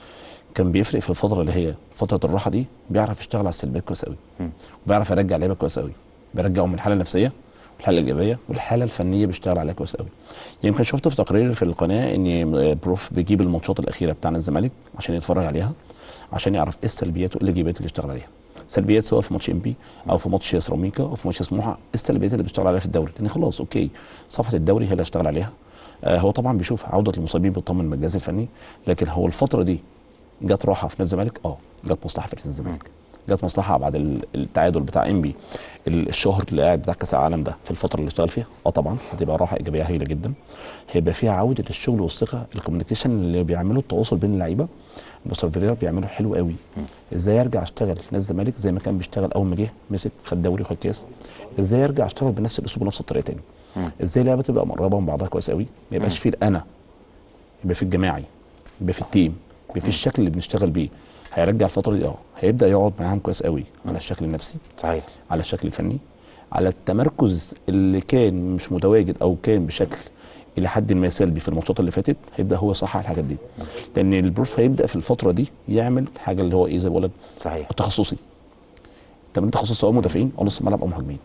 كان بيفرق في الفتره اللي هي فتره الراحه دي بيعرف يشتغل على السلبيات كويس قوي وبيعرف يرجع لعيبه كويس قوي بيرجعهم من الحاله النفسيه والحاله الايجابيه والحاله الفنيه بيشتغل عليها كويس قوي يمكن شفت في تقرير في القناه ان آه، بروف بيجيب الماتشات الاخيره بتاعنا الزمالك عشان يتفرج عليها عشان يعرف ايه السلبيات وايه الايجابيات اللي يشتغل عليها سلبيات سواء في ماتش ام بي او في ماتش سيراميكا او في ماتش سموحه إيه السلبيات اللي بيشتغل عليها في الدوري لان خلاص اوكي صفحه الدوري هي اللي هشتغل عليها آه هو طبعا بيشوف عوده المصابين بيطمن من الجهاز الفني لكن هو الفتره دي جت راحه في نادي الزمالك اه جت مصلحه في نادي الزمالك جت مصلحه بعد ال- التعادل بتاع انبي الشهر اللي قاعد بتاع كاس العالم ده في الفتره اللي اشتغل فيها اه طبعا هتبقى راحه ايجابيه هايله جدا هيبقى فيها عوده الشغل والثقه الكوميونيكيشن اللي بيعملوا التواصل بين اللعيبه مستر فيريرا بيعمله حلو قوي ازاي ارجع اشتغل في نادي الزمالك زي ما كان بيشتغل اول ما جه مسك خد دوري وخد كاس ازاي ارجع اشتغل بنفس الاسلوب ونفس الطريقه تاني ازاي اللعبه تبقى مقربه من بعضها كويس قوي ما يبقاش فيه الانا يبقى في الجماعي يبقى في التيم يبقى في الشكل اللي بنشتغل بيه هيرجع الفتره دي اه هيبدا يقعد معاهم كويس قوي على الشكل النفسي صحيح على الشكل الفني على التمركز اللي كان مش متواجد او كان بشكل الى حد ما سلبي في الماتشات اللي فاتت هيبدا هو يصحح الحاجات دي لان البروف هيبدا في الفتره دي يعمل حاجه اللي هو ايه زي ما بقول لك صحيح التخصصي تمرين تخصصي سواء مدافعين او نص ملعب او مهاجمين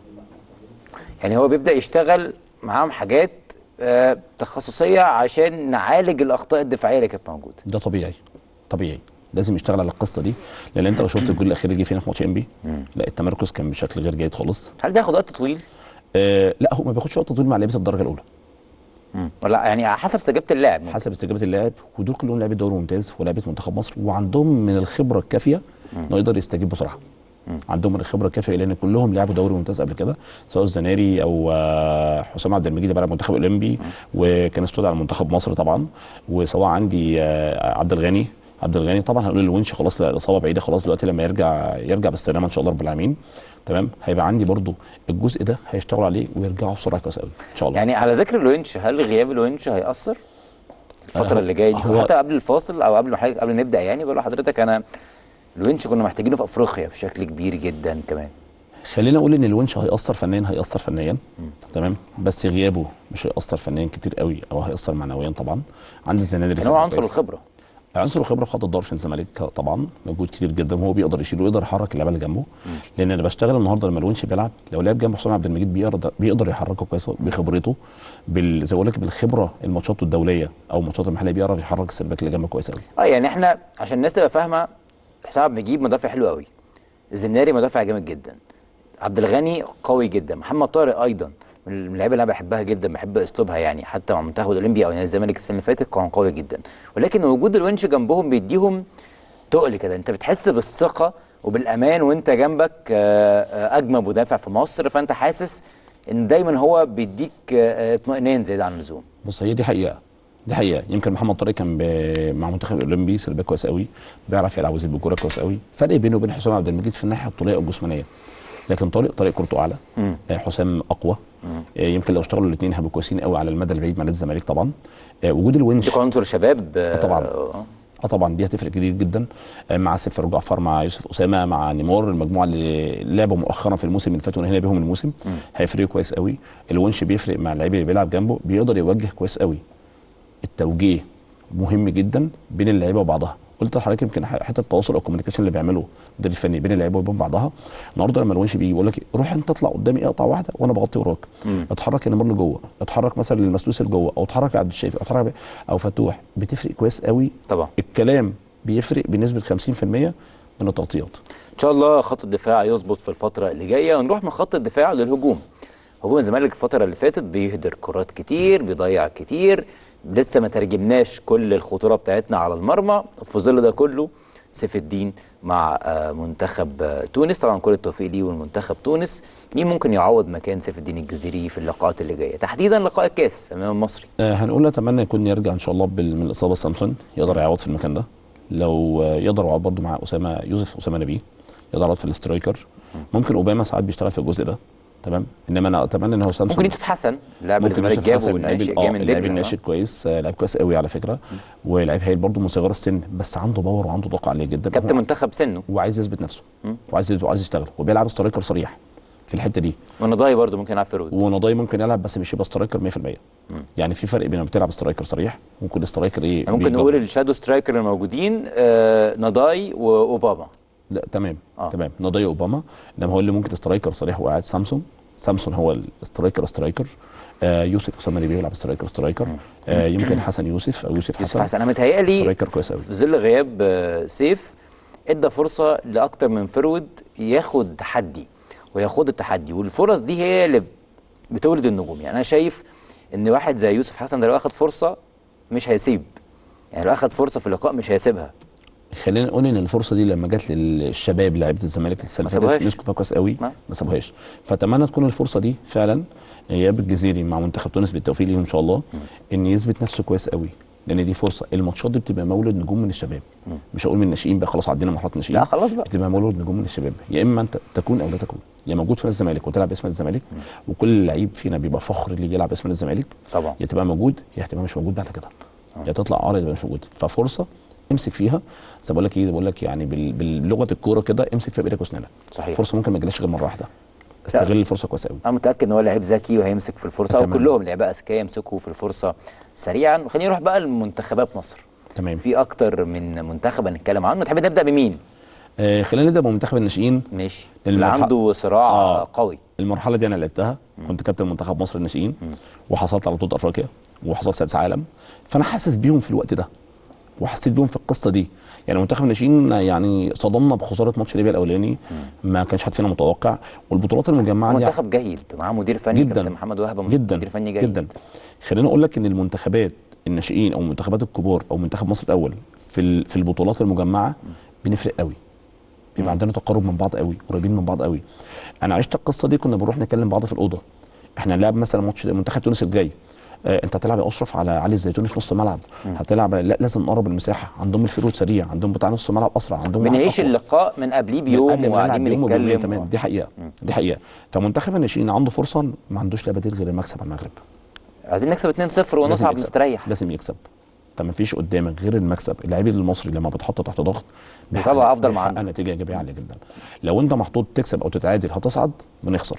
يعني هو بيبدا يشتغل معاهم حاجات آه، تخصصيه عشان نعالج الاخطاء الدفاعيه اللي كانت موجوده ده طبيعي طبيعي لازم يشتغل على القصه دي لان انت لو شفت الجول الاخير اللي جه فينا في ماتش ام بي لا التمركز كان بشكل غير جيد خالص هل ده ياخد وقت طويل آه لا هو ما بياخدش وقت طويل مع لعيبه الدرجه الاولى ولا يعني على حسب استجابه اللاعب حسب استجابه اللاعب ودول كلهم لعيبه دوري ممتاز ولاعيبه منتخب مصر وعندهم من الخبره الكافيه انه يقدر يستجيب بسرعه عندهم الخبره الكافيه لان كلهم لعبوا دوري ممتاز قبل كده سواء الزناري او آه، حسام عبد المجيد بيلعب منتخب اولمبي وكان استودع على منتخب مصر طبعا وسواء عندي آه، عبد الغني عبد الغني طبعا هنقول الونش خلاص لا، الاصابه بعيده خلاص دلوقتي لما يرجع يرجع بالسلامه ان شاء الله رب العالمين تمام هيبقى عندي برضو الجزء ده هيشتغلوا عليه ويرجعوا بسرعه كويس قوي ان شاء الله يعني على ذكر الونش هل غياب الونش هيأثر الفترة آه، اللي جاية دي هو- حتى قبل الفاصل او قبل ما حضرتك- قبل ما نبدأ يعني بقول لحضرتك انا الونش كنا محتاجينه في افريقيا بشكل كبير جدا كمان خلينا اقول ان الونش هيأثر فنيا هيأثر فنيا تمام بس غيابه مش هيأثر فنيا كتير قوي او هيأثر معنويا طبعا عند الزنادي يعني هو عنصر الخبرة عنصر الخبره في خط الظهر في الزمالك طبعا موجود كتير جدا وهو بيقدر يشيل ويقدر يحرك اللعيبه اللي جنبه لان انا بشتغل النهارده لما الونش بيلعب لو لعب جنب حسام عبد المجيد بيقدر بيقدر يحركه كويس بخبرته بال زي ما بقول لك بالخبره الماتشات الدوليه او الماتشات المحليه بيعرف يحرك السيرباك اللي جنبه كويس قوي اه يعني احنا عشان الناس تبقى فاهمه حسام عبد المجيد مدافع حلو قوي الزناري مدافع جامد جدا عبد الغني قوي جدا محمد طارق ايضا من اللعيبه اللي انا بحبها جدا بحب اسلوبها يعني حتى مع منتخب الاولمبي او نادي الزمالك السنه اللي فاتت كان قوي جدا ولكن وجود الونش جنبهم بيديهم تقل كده انت بتحس بالثقه وبالامان وانت جنبك آه، آه، اجمل مدافع في مصر فانت حاسس ان دايما هو بيديك آه، اطمئنان زياده عن اللزوم بص هي دي حقيقه دي حقيقه يمكن محمد طارق كان ب- مع منتخب الاولمبي سيرباك كويس قوي بيعرف يلعب ويزيد بالكوره كويس قوي فرق بينه وبين حسام عبد المجيد في الناحيه الطوليه والجسمانيه لكن طارق طارق كورته اعلى مم. آه، حسام اقوى آه، يمكن لو اشتغلوا الاثنين هيبقوا كويسين قوي على المدى البعيد مع نادي الزمالك طبعا آه، وجود الونش دي عنصر شباب آه، طبعاً. آه. اه طبعا دي هتفرق كتير جدا آه، مع سفر جعفر مع يوسف اسامه مع نيمار المجموعه اللي لعبوا مؤخرا في الموسم اللي فات ونهينا بيهم الموسم هيفرقوا كويس قوي الونش بيفرق مع اللعيب اللي بيلعب جنبه بيقدر يوجه كويس قوي التوجيه مهم جدا بين اللعيبه وبعضها قلت لحضرتك يمكن ح- حته التواصل او الكوميونيكيشن اللي بيعمله المدير الفني بين اللعيبه وبين بعضها النهارده لما الونش بيجي يقول لك روح انت اطلع قدامي اقطع واحده وانا بغطي وراك اتحرك النمر لجوه اتحرك مثلا للمسلوس لجوه او اتحرك لعبد الشافي او اتحرك ب- او فتوح بتفرق كويس قوي طبعا الكلام بيفرق بنسبه 50% من التغطيات ان شاء الله خط الدفاع يظبط في الفتره اللي جايه ونروح من خط الدفاع للهجوم هجوم الزمالك الفتره اللي فاتت بيهدر كرات كتير بيضيع كتير لسه ما ترجمناش كل الخطوره بتاعتنا على المرمى في ظل ده كله سيف الدين مع آه، منتخب آه، تونس طبعا كل التوفيق ليه والمنتخب تونس مين ممكن يعوض مكان سيف الدين الجزيري في اللقاءات اللي جايه تحديدا لقاء الكاس امام المصري آه هنقول اتمنى يكون يرجع ان شاء الله بال- من الاصابه سامسون يقدر يعوض في المكان ده لو آه يقدر يعوض برده مع اسامه يوسف اسامه نبيه يقدر يعوض في الاسترايكر ممكن اوباما ساعات بيشتغل في الجزء ده تمام انما انا اتمنى ان هو سامسون ممكن يوسف حسن لاعب ممكن الزمالك يوسف حسن جابه اللاعب والناشئ اه جاي من اللاعب دجلة، الناشئ كويس آه لعيب كويس قوي على فكره ولاعيب هايل برده من صغار السن بس عنده باور وعنده طاقه عاليه جدا كابتن هو- منتخب سنه وعايز يثبت نفسه وعايز وعايز يشتغل وبيلعب سترايكر صريح في الحته دي ونضاي برضه ممكن يلعب فيرود ونضاي ممكن يلعب بس مش يبقى سترايكر 100% يعني في فرق بين لما بتلعب سترايكر صريح ممكن سترايكر ايه يعني ممكن بيتجبر. نقول الشادو سترايكر الموجودين آه نضاي واوباما لا تمام آه. آه. تمام نضاي اوباما انما هو اللي ممكن سترايكر صريح وقاعد سامسون سامسون هو السترايكر سترايكر آه يوسف اسامه نبيه بيلعب سترايكر سترايكر آه يمكن حسن يوسف او يوسف يوسف حسن حسن انا متهيألي سترايكر كويس قوي في ظل غياب آه، سيف ادى فرصه لاكتر من فرود ياخد تحدي وياخد التحدي والفرص دي هي اللي بتولد النجوم يعني انا شايف ان واحد زي يوسف حسن ده لو اخد فرصه مش هيسيب يعني لو اخد فرصه في اللقاء مش هيسيبها خلينا نقول ان الفرصه دي لما جت للشباب لعيبه الزمالك السنه ما اللي سابوهاش. فاتت مسكوا فيها كويس قوي ما. ما سابوهاش فاتمنى تكون الفرصه دي فعلا اياب الجزيري مع منتخب تونس بالتوفيق ليهم ان شاء الله ان يثبت نفسه كويس قوي لان دي فرصه الماتشات دي بتبقى مولد نجوم من الشباب مش هقول من الناشئين بقى خلاص عدينا مرحله الناشئين لا خلاص بقى بتبقى مولود نجوم من الشباب يا اما انت تكون او لا تكون يا موجود في نادي الزمالك وتلعب باسم نادي الزمالك وكل لعيب فينا بيبقى فخر اللي يلعب باسم نادي الزمالك طبعا يا تبقى موجود يا هتبقى مش موجود بعد كده يا تطلع عارض يبقى مش موجود ففرصه امسك فيها زي بقول لك ايه بقول لك يعني بال- بلغه الكوره كده امسك فيها بايدك واسنانك صحيح. فرصه ممكن ما تجيلكش غير مره واحده استغل الفرصه كويس قوي انا متاكد ان هو لعيب ذكي وهيمسك في الفرصه او أتمنى. كلهم لعيبه اذكياء يمسكوا في الفرصه سريعا وخلينا نروح بقى لمنتخبات مصر تمام في اكتر من منتخب هنتكلم عنه تحب نبدا بمين آه خلينا نبدا بمنتخب الناشئين ماشي اللي المرحلة- عنده صراع آه. قوي المرحله دي انا لعبتها كنت كابتن منتخب مصر الناشئين وحصلت على بطوله افريقيا وحصلت سادس عالم فانا حاسس بيهم في الوقت ده وحسيت بيهم في القصه دي يعني منتخب الناشئين يعني صدمنا بخساره ماتش ليبيا الاولاني ما كانش حد فينا متوقع والبطولات المجمعه دي منتخب جيد معاه مدير فني جدا كابتن محمد وهبه جدا مدير فني جيد جدا خليني اقول لك ان المنتخبات الناشئين او المنتخبات الكبار او منتخب مصر الاول في ال- في البطولات المجمعه بنفرق قوي بيبقى عندنا تقارب من بعض قوي قريبين من بعض قوي انا عشت القصه دي كنا بنروح نكلم بعض في الاوضه احنا نلعب مثلا ماتش منتخب تونس الجاي آه انت هتلعب يا اشرف على علي الزيتوني في نص الملعب هتلعب لا لازم نقرب المساحه عندهم الفيرود سريع عندهم بتاع نص الملعب اسرع عندهم واحد بنعيش أقوى. اللقاء من قبليه من بيوم قبل ما نلعب وقاعدين بيوم وبيومين بنتكلم تمام دي حقيقه دي حقيقه فمنتخب الناشئين عنده فرصه ما عندوش لا بديل غير المكسب على المغرب عايزين نكسب 2-0 لازم ونصعد يكسب. مستريح لازم يكسب انت ما فيش قدامك غير المكسب اللاعب المصري لما بيتحط تحت ضغط بيطلع بيحقق- أفضل ما بيحقق عنده. نتيجه ايجابيه عاليه جدا لو انت محطوط تكسب او تتعادل هتصعد بنخسر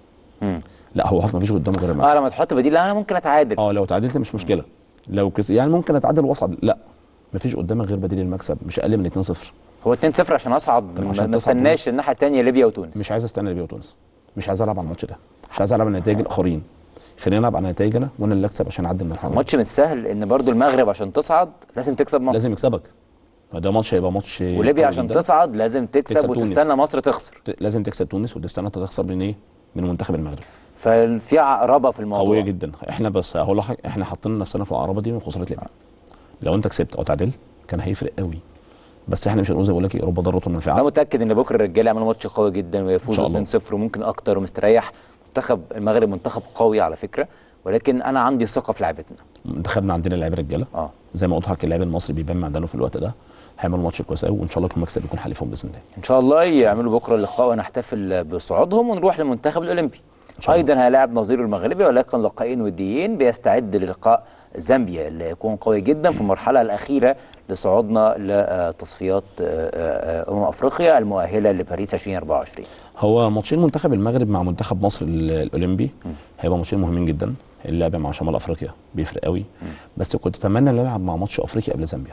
مم. لا هو حط ما فيش قدامه غير اه المكسب لما تحط بديل لا انا ممكن اتعادل اه لو تعادلت مش مشكله لو كس... يعني ممكن اتعادل واصعد لا ما فيش قدامك غير بديل المكسب مش اقل من 2-0 هو 2-0 عشان اصعد طب ما عشان ما تصعد استناش الناحيه الثانيه ليبيا وتونس مش عايز استنى ليبيا وتونس مش عايز العب على الماتش ده مش عايز العب على نتائج الاخرين خلينا نلعب على نتائجنا وانا اللي اكسب عشان اعدي المرحله دي. ماتش مش سهل ان برضو المغرب عشان تصعد لازم تكسب مصر لازم يكسبك فده ماتش هيبقى ماتش وليبيا قوي عشان جداً. تصعد لازم تكسب, تكسب تونس. وتستنى مصر تخسر ت- لازم تكسب تونس وتستنى انت تخسر من ايه؟ من منتخب المغرب ففي عقربه في الموضوع قويه جدا احنا بس هقول لك حاجة، احنا حاطين نفسنا في العقربه دي من خساره ليبيا لو انت كسبت او تعادلت كان هيفرق قوي بس احنا مش هنقول زي ما بقول لك ايه رب ضاره انا منفعه متاكد ان بكره الرجاله يعملوا ماتش قوي جدا إن ويفوزوا شاء الله. 2-0 وممكن اكتر ومستريح منتخب المغرب منتخب قوي على فكره ولكن انا عندي ثقه في لعبتنا منتخبنا عندنا لعيبه رجاله اه زي ما قلت لك اللاعب المصري بيبان معدنه في الوقت ده هيعملوا ماتش كويس قوي وان شاء الله يكون المكسب يكون حليفهم باذن الله ان شاء الله يعملوا بكره اللقاء ونحتفل بصعودهم ونروح للمنتخب الاولمبي شاء الله. ايضا هيلاعب نظيره المغربي ولكن لقاءين وديين بيستعد للقاء زامبيا اللي هيكون قوي جدا في المرحله الاخيره لصعودنا لتصفيات امم افريقيا المؤهله لباريس 2024 هو ماتشين منتخب المغرب مع منتخب مصر ال- الاولمبي هيبقى ماتشين مهمين جدا اللعب مع شمال افريقيا بيفرق قوي بس كنت اتمنى ان العب مع ماتش افريقيا قبل زامبيا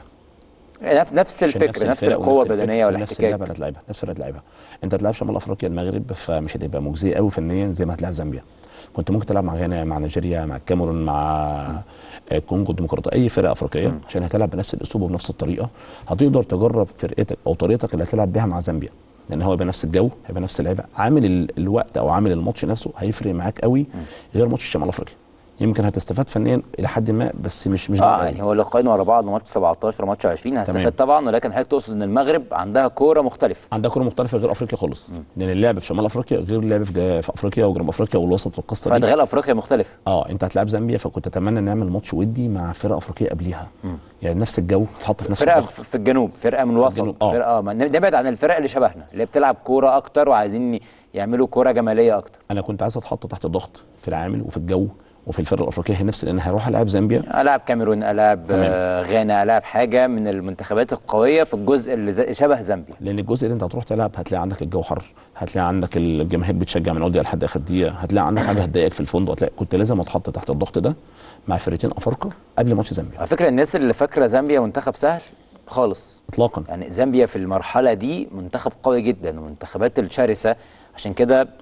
نفس نفس عشان الفكره نفس الفرق القوه ونفس البدنيه الفكر ونفس اللعبه والاحتكاك اللي هتلعبها نفس اللي هتلعبها انت هتلعب شمال افريقيا المغرب فمش هتبقى مجزيه قوي فنيا زي ما هتلعب زامبيا كنت ممكن تلعب مع غانا مع نيجيريا مع الكاميرون مع الكونغو الديمقراطيه اي فرقه افريقيه عشان هتلعب بنفس الاسلوب وبنفس الطريقه هتقدر تجرب فرقتك او طريقتك اللي هتلعب بيها مع زامبيا لان هو يبقى نفس الجو هيبقى نفس اللعيبه عامل ال- الوقت او عامل الماتش نفسه هيفرق معاك قوي غير ماتش شمال افريقيا يمكن هتستفاد فنيا الى حد ما بس مش مش اه ده يعني قوي. هو لقاءين ورا بعض ماتش 17 وماتش 20 هستفاد تمام. طبعا ولكن حضرتك تقصد ان المغرب عندها كوره مختلفه عندها كوره مختلفه غير افريقيا خالص لان اللعب في شمال افريقيا غير اللعب في جا- في افريقيا وجنوب افريقيا والوسط والقصه دي فادغال افريقيا مختلفه اه انت هتلعب زامبيا فكنت اتمنى نعمل ماتش ودي مع فرقه افريقيه قبليها يعني نفس الجو تحط في نفس فرقه الضغط في الجنوب فرقه من الوسط الجنوب، آه. فرقه ما- نبعد عن الفرق اللي شبهنا اللي بتلعب كوره اكتر وعايزين يعملوا كوره جماليه اكتر انا كنت عايز اتحط تحت الضغط في العامل وفي الجو وفي الفرقه الافريقيه هي نفس لان هروح العب زامبيا العب كاميرون العب تمام. آه، غانا العب حاجه من المنتخبات القويه في الجزء اللي زي- شبه زامبيا لان الجزء اللي انت هتروح تلعب هتلاقي عندك الجو حر هتلاقي عندك الجماهير بتشجع من اول دقيقه لحد اخر دقيقه هتلاقي عندك حاجه هتضايقك في الفندق هتلاقي كنت لازم اتحط تحت الضغط ده مع فرقتين افارقه قبل ماتش زامبيا على فكره الناس اللي فاكره زامبيا منتخب سهل خالص اطلاقا يعني زامبيا في المرحله دي منتخب قوي جدا ومنتخبات الشرسه عشان كده آه،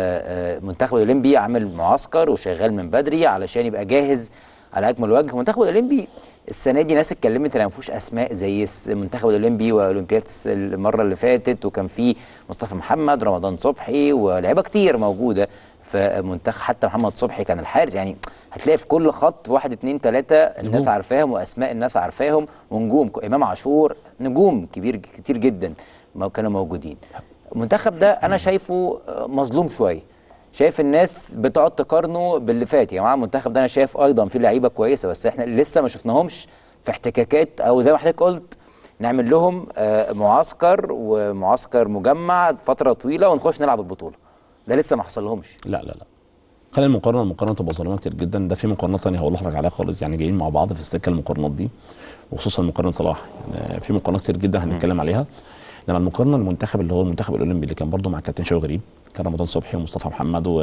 آه، المنتخب الاولمبي عامل معسكر وشغال من بدري علشان يبقى جاهز على اكمل وجه المنتخب الاولمبي السنه دي ناس اتكلمت ان ما فيهوش اسماء زي الس- المنتخب الاولمبي واولمبياد الس- المره اللي فاتت وكان في مصطفى محمد رمضان صبحي ولاعيبه كتير موجوده في منتخب حتى محمد صبحي كان الحارس يعني هتلاقي في كل خط واحد اتنين تلاته الناس نجوم. عارفاهم واسماء الناس عارفاهم ونجوم امام عاشور نجوم كبير كتير جدا ما كانوا موجودين المنتخب ده انا شايفه آه، مظلوم شويه شايف الناس بتقعد تقارنه باللي فات يا جماعه المنتخب ده انا شايف ايضا فيه لعيبه كويسه بس احنا لسه ما شفناهمش في احتكاكات او زي ما حضرتك قلت نعمل لهم آه، معسكر ومعسكر مجمع فتره طويله ونخش نلعب البطوله ده لسه ما حصلهمش لا لا لا خلي المقارنه المقارنه تبقى ظالمه كتير جدا ده في مقارنات تانية هقول لحضرتك عليها خالص يعني جايين مع بعض في السكه المقارنات دي وخصوصا مقارنه صلاح يعني في مقارنات كتير جدا هنتكلم عليها لما المقارنه المنتخب اللي هو المنتخب الاولمبي اللي كان برضه مع كابتن شوقي غريب كان رمضان صبحي ومصطفى محمد و...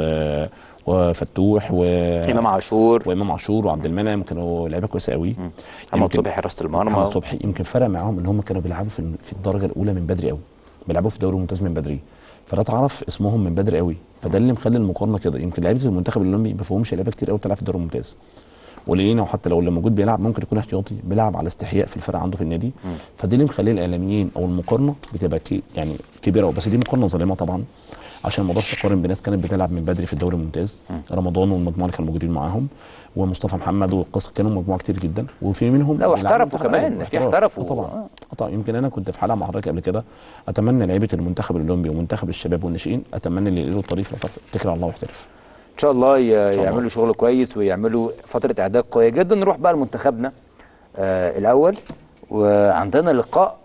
وفتوح و... امام عاشور وامام عاشور وعبد المنعم كانوا لعيبه كويسه قوي محمد يمكن- صبحي حراسه المرمى محمد صبحي يمكن فرق معاهم ان هم كانوا بيلعبوا في في الدرجه الاولى من بدري قوي بيلعبوا في الدوري الممتاز من بدري فده اتعرف اسمهم من بدري قوي فده اللي مخلي المقارنه كده يمكن لعيبه المنتخب الاولمبي ما فيهمش لعيبه كتير قوي بتلعب في الدوري الممتاز قليلين او حتى لو اللي موجود بيلعب ممكن يكون احتياطي بيلعب على استحياء في الفرق عنده في النادي فدي اللي مخليه الاعلاميين او المقارنه بتبقى كي يعني كبيره بس دي مقارنه ظالمه طبعا عشان ما اقدرش اقارن بناس كانت بتلعب من بدري في الدوري الممتاز رمضان والمجموعه اللي كانوا موجودين معاهم ومصطفى محمد والقصه كانوا مجموعه كتير جدا وفي منهم لا، بيلعبوا واحترفوا منتخب كمان، أول. في واحتراف. احترفوا. آه طبعا آه. آه طبعا يمكن انا كنت في حلقه مع حضرتك قبل كده اتمنى لعيبه المنتخب الاولمبي ومنتخب الشباب والناشئين اتمنى اللي يلاقوا الطريق في الطرف اتكل على الله واحترف ان شاء الله ي- الله. يعملوا شغل كويس ويعملوا فتره اعداد قويه جدا نروح بقى لمنتخبنا آه الاول وعندنا لقاء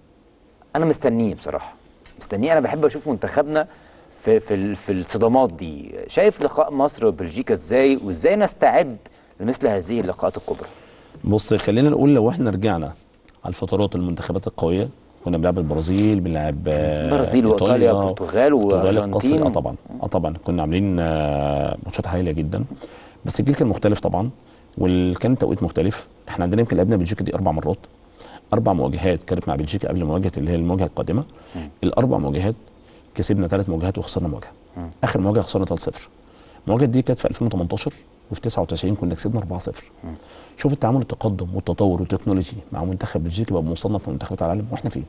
انا مستنيه بصراحه مستنيه انا بحب اشوف منتخبنا في في ال- في الصدمات دي شايف لقاء مصر وبلجيكا ازاي وازاي نستعد لمثل هذه اللقاءات الكبرى بص خلينا نقول لو احنا رجعنا على الفترات المنتخبات القويه كنا بنلعب البرازيل بنلعب آه، البرازيل وايطاليا إيطاليا، والبرتغال البرتغال وارجنتين القصر اه طبعا اه طبعا كنا عاملين آه، ماتشات هايله جدا بس الجيل كان مختلف طبعا وكان التوقيت مختلف احنا عندنا يمكن لعبنا بلجيكا دي اربع مرات اربع مواجهات كانت مع بلجيكا قبل مواجهه اللي هي المواجهه القادمه الاربع مواجهات كسبنا ثلاث مواجهات وخسرنا مواجهه اخر مواجهه خسرنا 3-0 المواجهه دي كانت في 2018 وفي 99 كنا كسبنا 4-0 شوف التعامل التقدم والتطور والتكنولوجي مع منتخب بلجيكا بقى مصنف من منتخبات العالم واحنا فين؟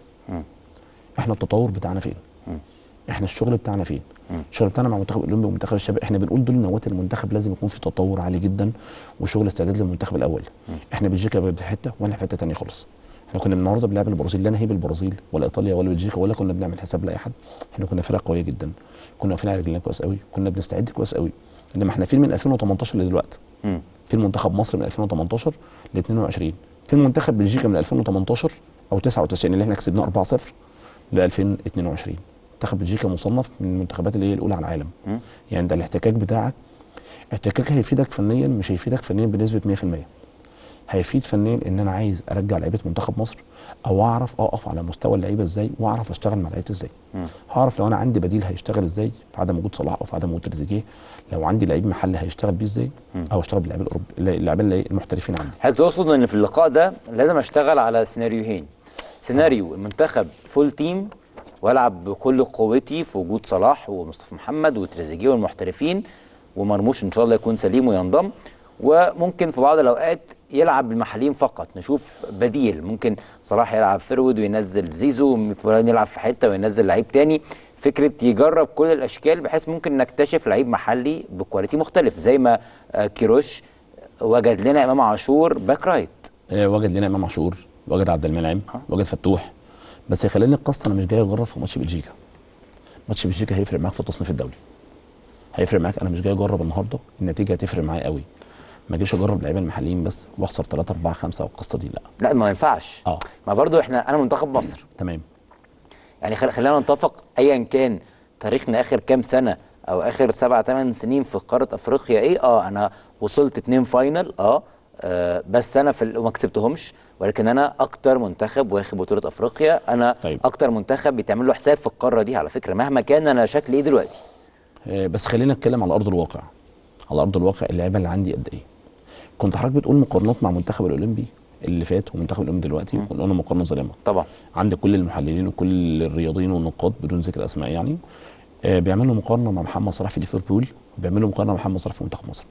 احنا التطور بتاعنا فين؟ احنا الشغل بتاعنا فين؟ الشغل بتاعنا مع منتخب الاولمبي ومنتخب الشباب احنا بنقول دول نواه المنتخب لازم يكون في تطور عالي جدا وشغل استعداد للمنتخب الاول احنا بلجيكا في حته واحنا في حته ثانيه خالص احنا كنا النهارده بنلعب البرازيل لا نهيب البرازيل ولا ايطاليا ولا بلجيكا ولا كنا بنعمل حساب لاي حد احنا كنا فرقه قويه جدا كنا واقفين على رجلنا كويس قوي كنا بنستعد كويس قوي انما احنا فين من 2018 لدلوقتي مم. في المنتخب مصر من 2018 ل 22 في المنتخب بلجيكا من 2018 او 99 اللي احنا كسبناه 4-0 ل 2022 منتخب بلجيكا مصنف من المنتخبات اللي هي الاولى على العالم مم. يعني ده الاحتكاك بتاعك احتكاك هيفيدك فنيا مش هيفيدك فنيا بنسبه 100% هيفيد فنيا ان انا عايز ارجع لعيبه منتخب مصر او اعرف اقف على مستوى اللعيبه ازاي واعرف اشتغل مع لعيبه ازاي هعرف لو انا عندي بديل هيشتغل ازاي في عدم وجود صلاح او في عدم وجود تريزيجيه لو عندي لعيب محلي هيشتغل بيه ازاي او اشتغل باللعيبه الاوروبي اللعيبه اللي المحترفين عندي حضرتك تقصد ان في اللقاء ده لازم اشتغل على سيناريوهين سيناريو المنتخب فول تيم والعب بكل قوتي في وجود صلاح ومصطفى محمد وتريزيجيه والمحترفين ومرموش ان شاء الله يكون سليم وينضم وممكن في بعض الاوقات يلعب بالمحليين فقط نشوف بديل ممكن صلاح يلعب فرود وينزل زيزو فلان يلعب في حته وينزل لعيب تاني فكره يجرب كل الاشكال بحيث ممكن نكتشف لعيب محلي بكواليتي مختلف زي ما آه، كيروش وجد لنا امام عاشور باك رايت آه، وجد لنا امام عاشور وجد عبد المنعم وجد فتوح بس خليني القصه انا مش جاي اجرب في ماتش بلجيكا ماتش بلجيكا هيفرق معاك في التصنيف الدولي هيفرق معاك انا مش جاي اجرب النهارده النتيجه هتفرق معايا قوي ما اجيش اجرب لعيبه المحليين بس واخسر 3 4 5 والقصه دي لا لا ما ينفعش اه ما برضو احنا انا منتخب مصر تمام يعني خل... خلينا نتفق ايا كان تاريخنا اخر كام سنه او اخر سبع ثمان سنين في قاره افريقيا ايه اه انا وصلت اتنين فاينل اه, آه بس انا في ال... وما كسبتهمش ولكن انا اكتر منتخب واخد بطوله افريقيا انا طيب. اكتر منتخب بيتعمل له حساب في القاره دي على فكره مهما كان انا شكلي ايه دلوقتي آه، بس خلينا نتكلم على ارض الواقع على ارض الواقع اللعيبه اللي عندي قد ايه كنت حضرتك بتقول مقارنات مع المنتخب الاولمبي اللي فات ومنتخب الاولمبي دلوقتي قلنا مقارنه ظالمه طبعا عند كل المحللين وكل الرياضيين والنقاد بدون ذكر اسماء يعني آه، بيعملوا مقارنه مع محمد صلاح في ليفربول وبيعملوا مقارنه مع محمد صلاح في منتخب مصر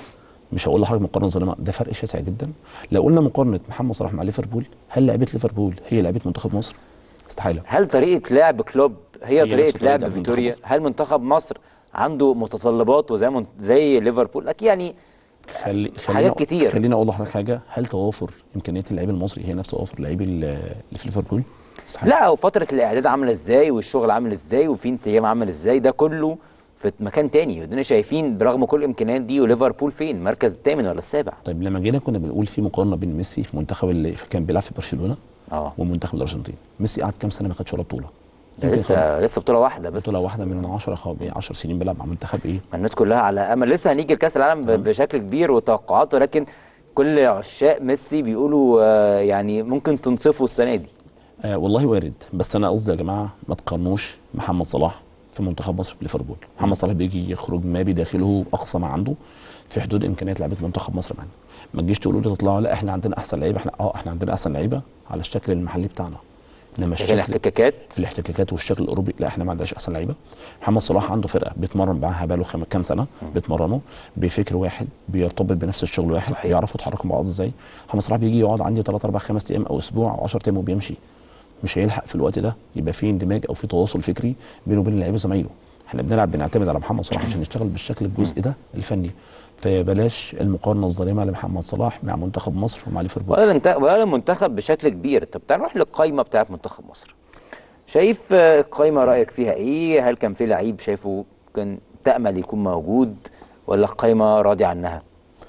مش هقول لحضرتك مقارنه ظالمه ده فرق شاسع جدا لو قلنا مقارنه محمد صلاح مع ليفربول هل لعيبه ليفربول هي لعيبه منتخب مصر استحاله هل طريقه لعب كلوب هي, هي نفس طريقه طريقة لعب لعب منتخب فيتوريا مصر. هل منتخب مصر عنده متطلبات وزي من... زي ليفربول اكيد يعني خلي حاجات خلينا- كتير. خليني اقول لحضرتك حاجه هل توافر امكانيات اللعيب المصري هي نفس توافر اللعيب ال- اللي في ليفربول استحاله لا وفترة الإعداد عاملة إزاي والشغل عامل إزاي وفي انسجام عامل إزاي ده كله في مكان تاني ودنا شايفين برغم كل الإمكانيات دي وليفربول فين المركز الثامن ولا السابع طيب لما جينا كنا بنقول في مقارنه بين ميسي في منتخب اللي كان بيلعب في برشلونه اه ومنتخب الارجنتين ميسي قعد كام سنه ما خدش ولا بطوله ده يمكن لسه لسه بطولة واحدة بس بطوله واحده من 10 خ- 10 سنين بيلعب مع منتخب ايه ما الناس كلها على أمل لسه هنيجي لكأس العالم ب- بشكل كبير وتوقعات ولكن كل عشاق ميسي بيقولوا آه، يعني ممكن تنصفه السنة دي آه والله وارد بس انا قصدي يا جماعه ما تقارنوش محمد صلاح في منتخب مصر في ليفربول محمد صلاح بيجي يخرج ما بداخله اقصى ما عنده في حدود امكانيات لعيبه منتخب مصر معانا ما تجيش تقولوا لي تطلعوا لا احنا عندنا احسن لعيبه احنا اه احنا عندنا احسن لعيبه على الشكل المحلي بتاعنا انما لكن الشكل الاحتكاكات في الاحتكاكات والشكل الاوروبي لا احنا ما عندناش احسن لعيبه محمد صلاح عنده فرقه بيتمرن معاها بقاله خم... كام سنه بيتمرنوا بفكر واحد بيرتبط بنفس الشغل واحد صحيح. بيعرفوا يتحركوا مع بعض ازاي محمد صلاح بيجي يقعد عندي 3 4 5 ايام او اسبوع او 10 ايام وبيمشي مش هيلحق في الوقت ده يبقى في اندماج او في تواصل فكري بينه وبين اللعيبه زمايله احنا بنلعب بنعتمد على محمد صلاح عشان نشتغل بالشكل الجزء ده الفني فبلاش المقارنه الظالمه لمحمد صلاح مع منتخب مصر ومع ليفربول ولا الانت- ولا المنتخب بشكل كبير طب تعال نروح للقايمه بتاعت منتخب مصر شايف آه، القايمه رايك فيها ايه هل كان في لعيب شايفه كان تامل يكون موجود ولا القايمه راضي عنها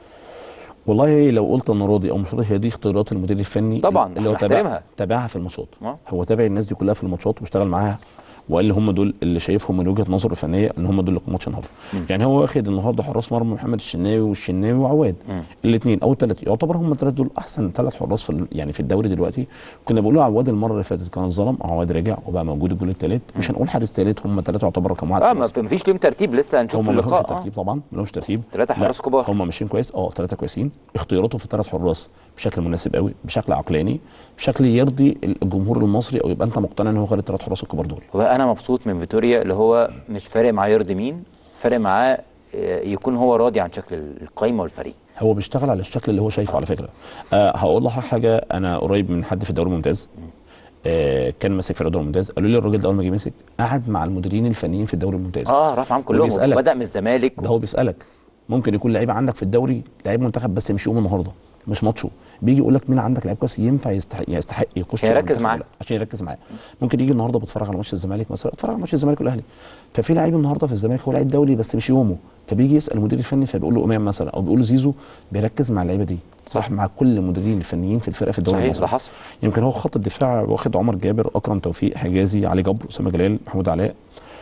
والله لو قلت انه راضي او مش راضي هي دي اختيارات المدير الفني طبعاً، اللي هو احنا تابع نحترمها. تابعها في الماتشات آه. هو تابع الناس دي كلها في الماتشات واشتغل معاها وقال لي هم دول اللي شايفهم من وجهه نظره الفنيه ان هم دول اللي في ماتش النهارده يعني هو واخد النهارده حراس مرمى محمد الشناوي والشناوي وعواد الاثنين او الثلاثه يعتبر هم الثلاثه دول احسن ثلاث حراس في ال- يعني في الدوري دلوقتي كنا بنقول عواد المره اللي فاتت كان ظلم عواد رجع وبقى موجود الجول الثالث مش هنقول حارس ثالث هم ثلاثه يعتبروا رقم واحد اه في ما مصر. في- مفيش ليهم ترتيب لسه هنشوف هم في ما لهمش اللقاء آه. ترتيب طبعا ما لهمش ترتيب تلاتة لا، حراس كبار. هم ماشيين كويس اه ثلاثه كويسين اختياراته في الثلاث حراس بشكل مناسب قوي بشكل عقلاني بشكل يرضي الجمهور المصري او يبقى انت مقتنع ان هو خد الثلاث حراس الكبار دول هو انا مبسوط من فيتوريا اللي هو مش فارق معاه يرضي مين فارق معاه آه، يكون هو راضي عن شكل القايمه والفريق هو بيشتغل على الشكل اللي هو شايفه على فكره أه هقول لحضرتك حاجه انا قريب من حد في الدوري الممتاز أه كان ماسك في الدوري الممتاز قالوا لي الراجل ده اول ما جه مسك قعد مع المديرين الفنيين في الدوري الممتاز اه راح معاهم كلهم وبيسألك. بدا من الزمالك ده هو بيسالك ممكن يكون لعيب عندك في الدوري لعيب منتخب بس مش يوم النهارده مش ماتشه بيجي يقول لك مين عندك لعيب كويس ينفع يستحق يستحق يخش عشان يركز المنتخب معاه. ولا لا، عشان يركز معاه ممكن يجي النهارده بيتفرج على ماتش الزمالك مثلا اتفرج على ماتش الزمالك والاهلي ففي لعيب النهارده في الزمالك هو لعيب دولي بس مش يومه فبيجي يسال المدير الفني فبيقول له امام مثلا او بيقول له زيزو بيركز مع اللعيبه دي صح مع كل المديرين الفنيين في الفرقه في الدوري صحيح المصري ده حصل يمكن هو خط الدفاع واخد عمر جابر اكرم توفيق حجازي علي جبر اسامه جلال محمود علاء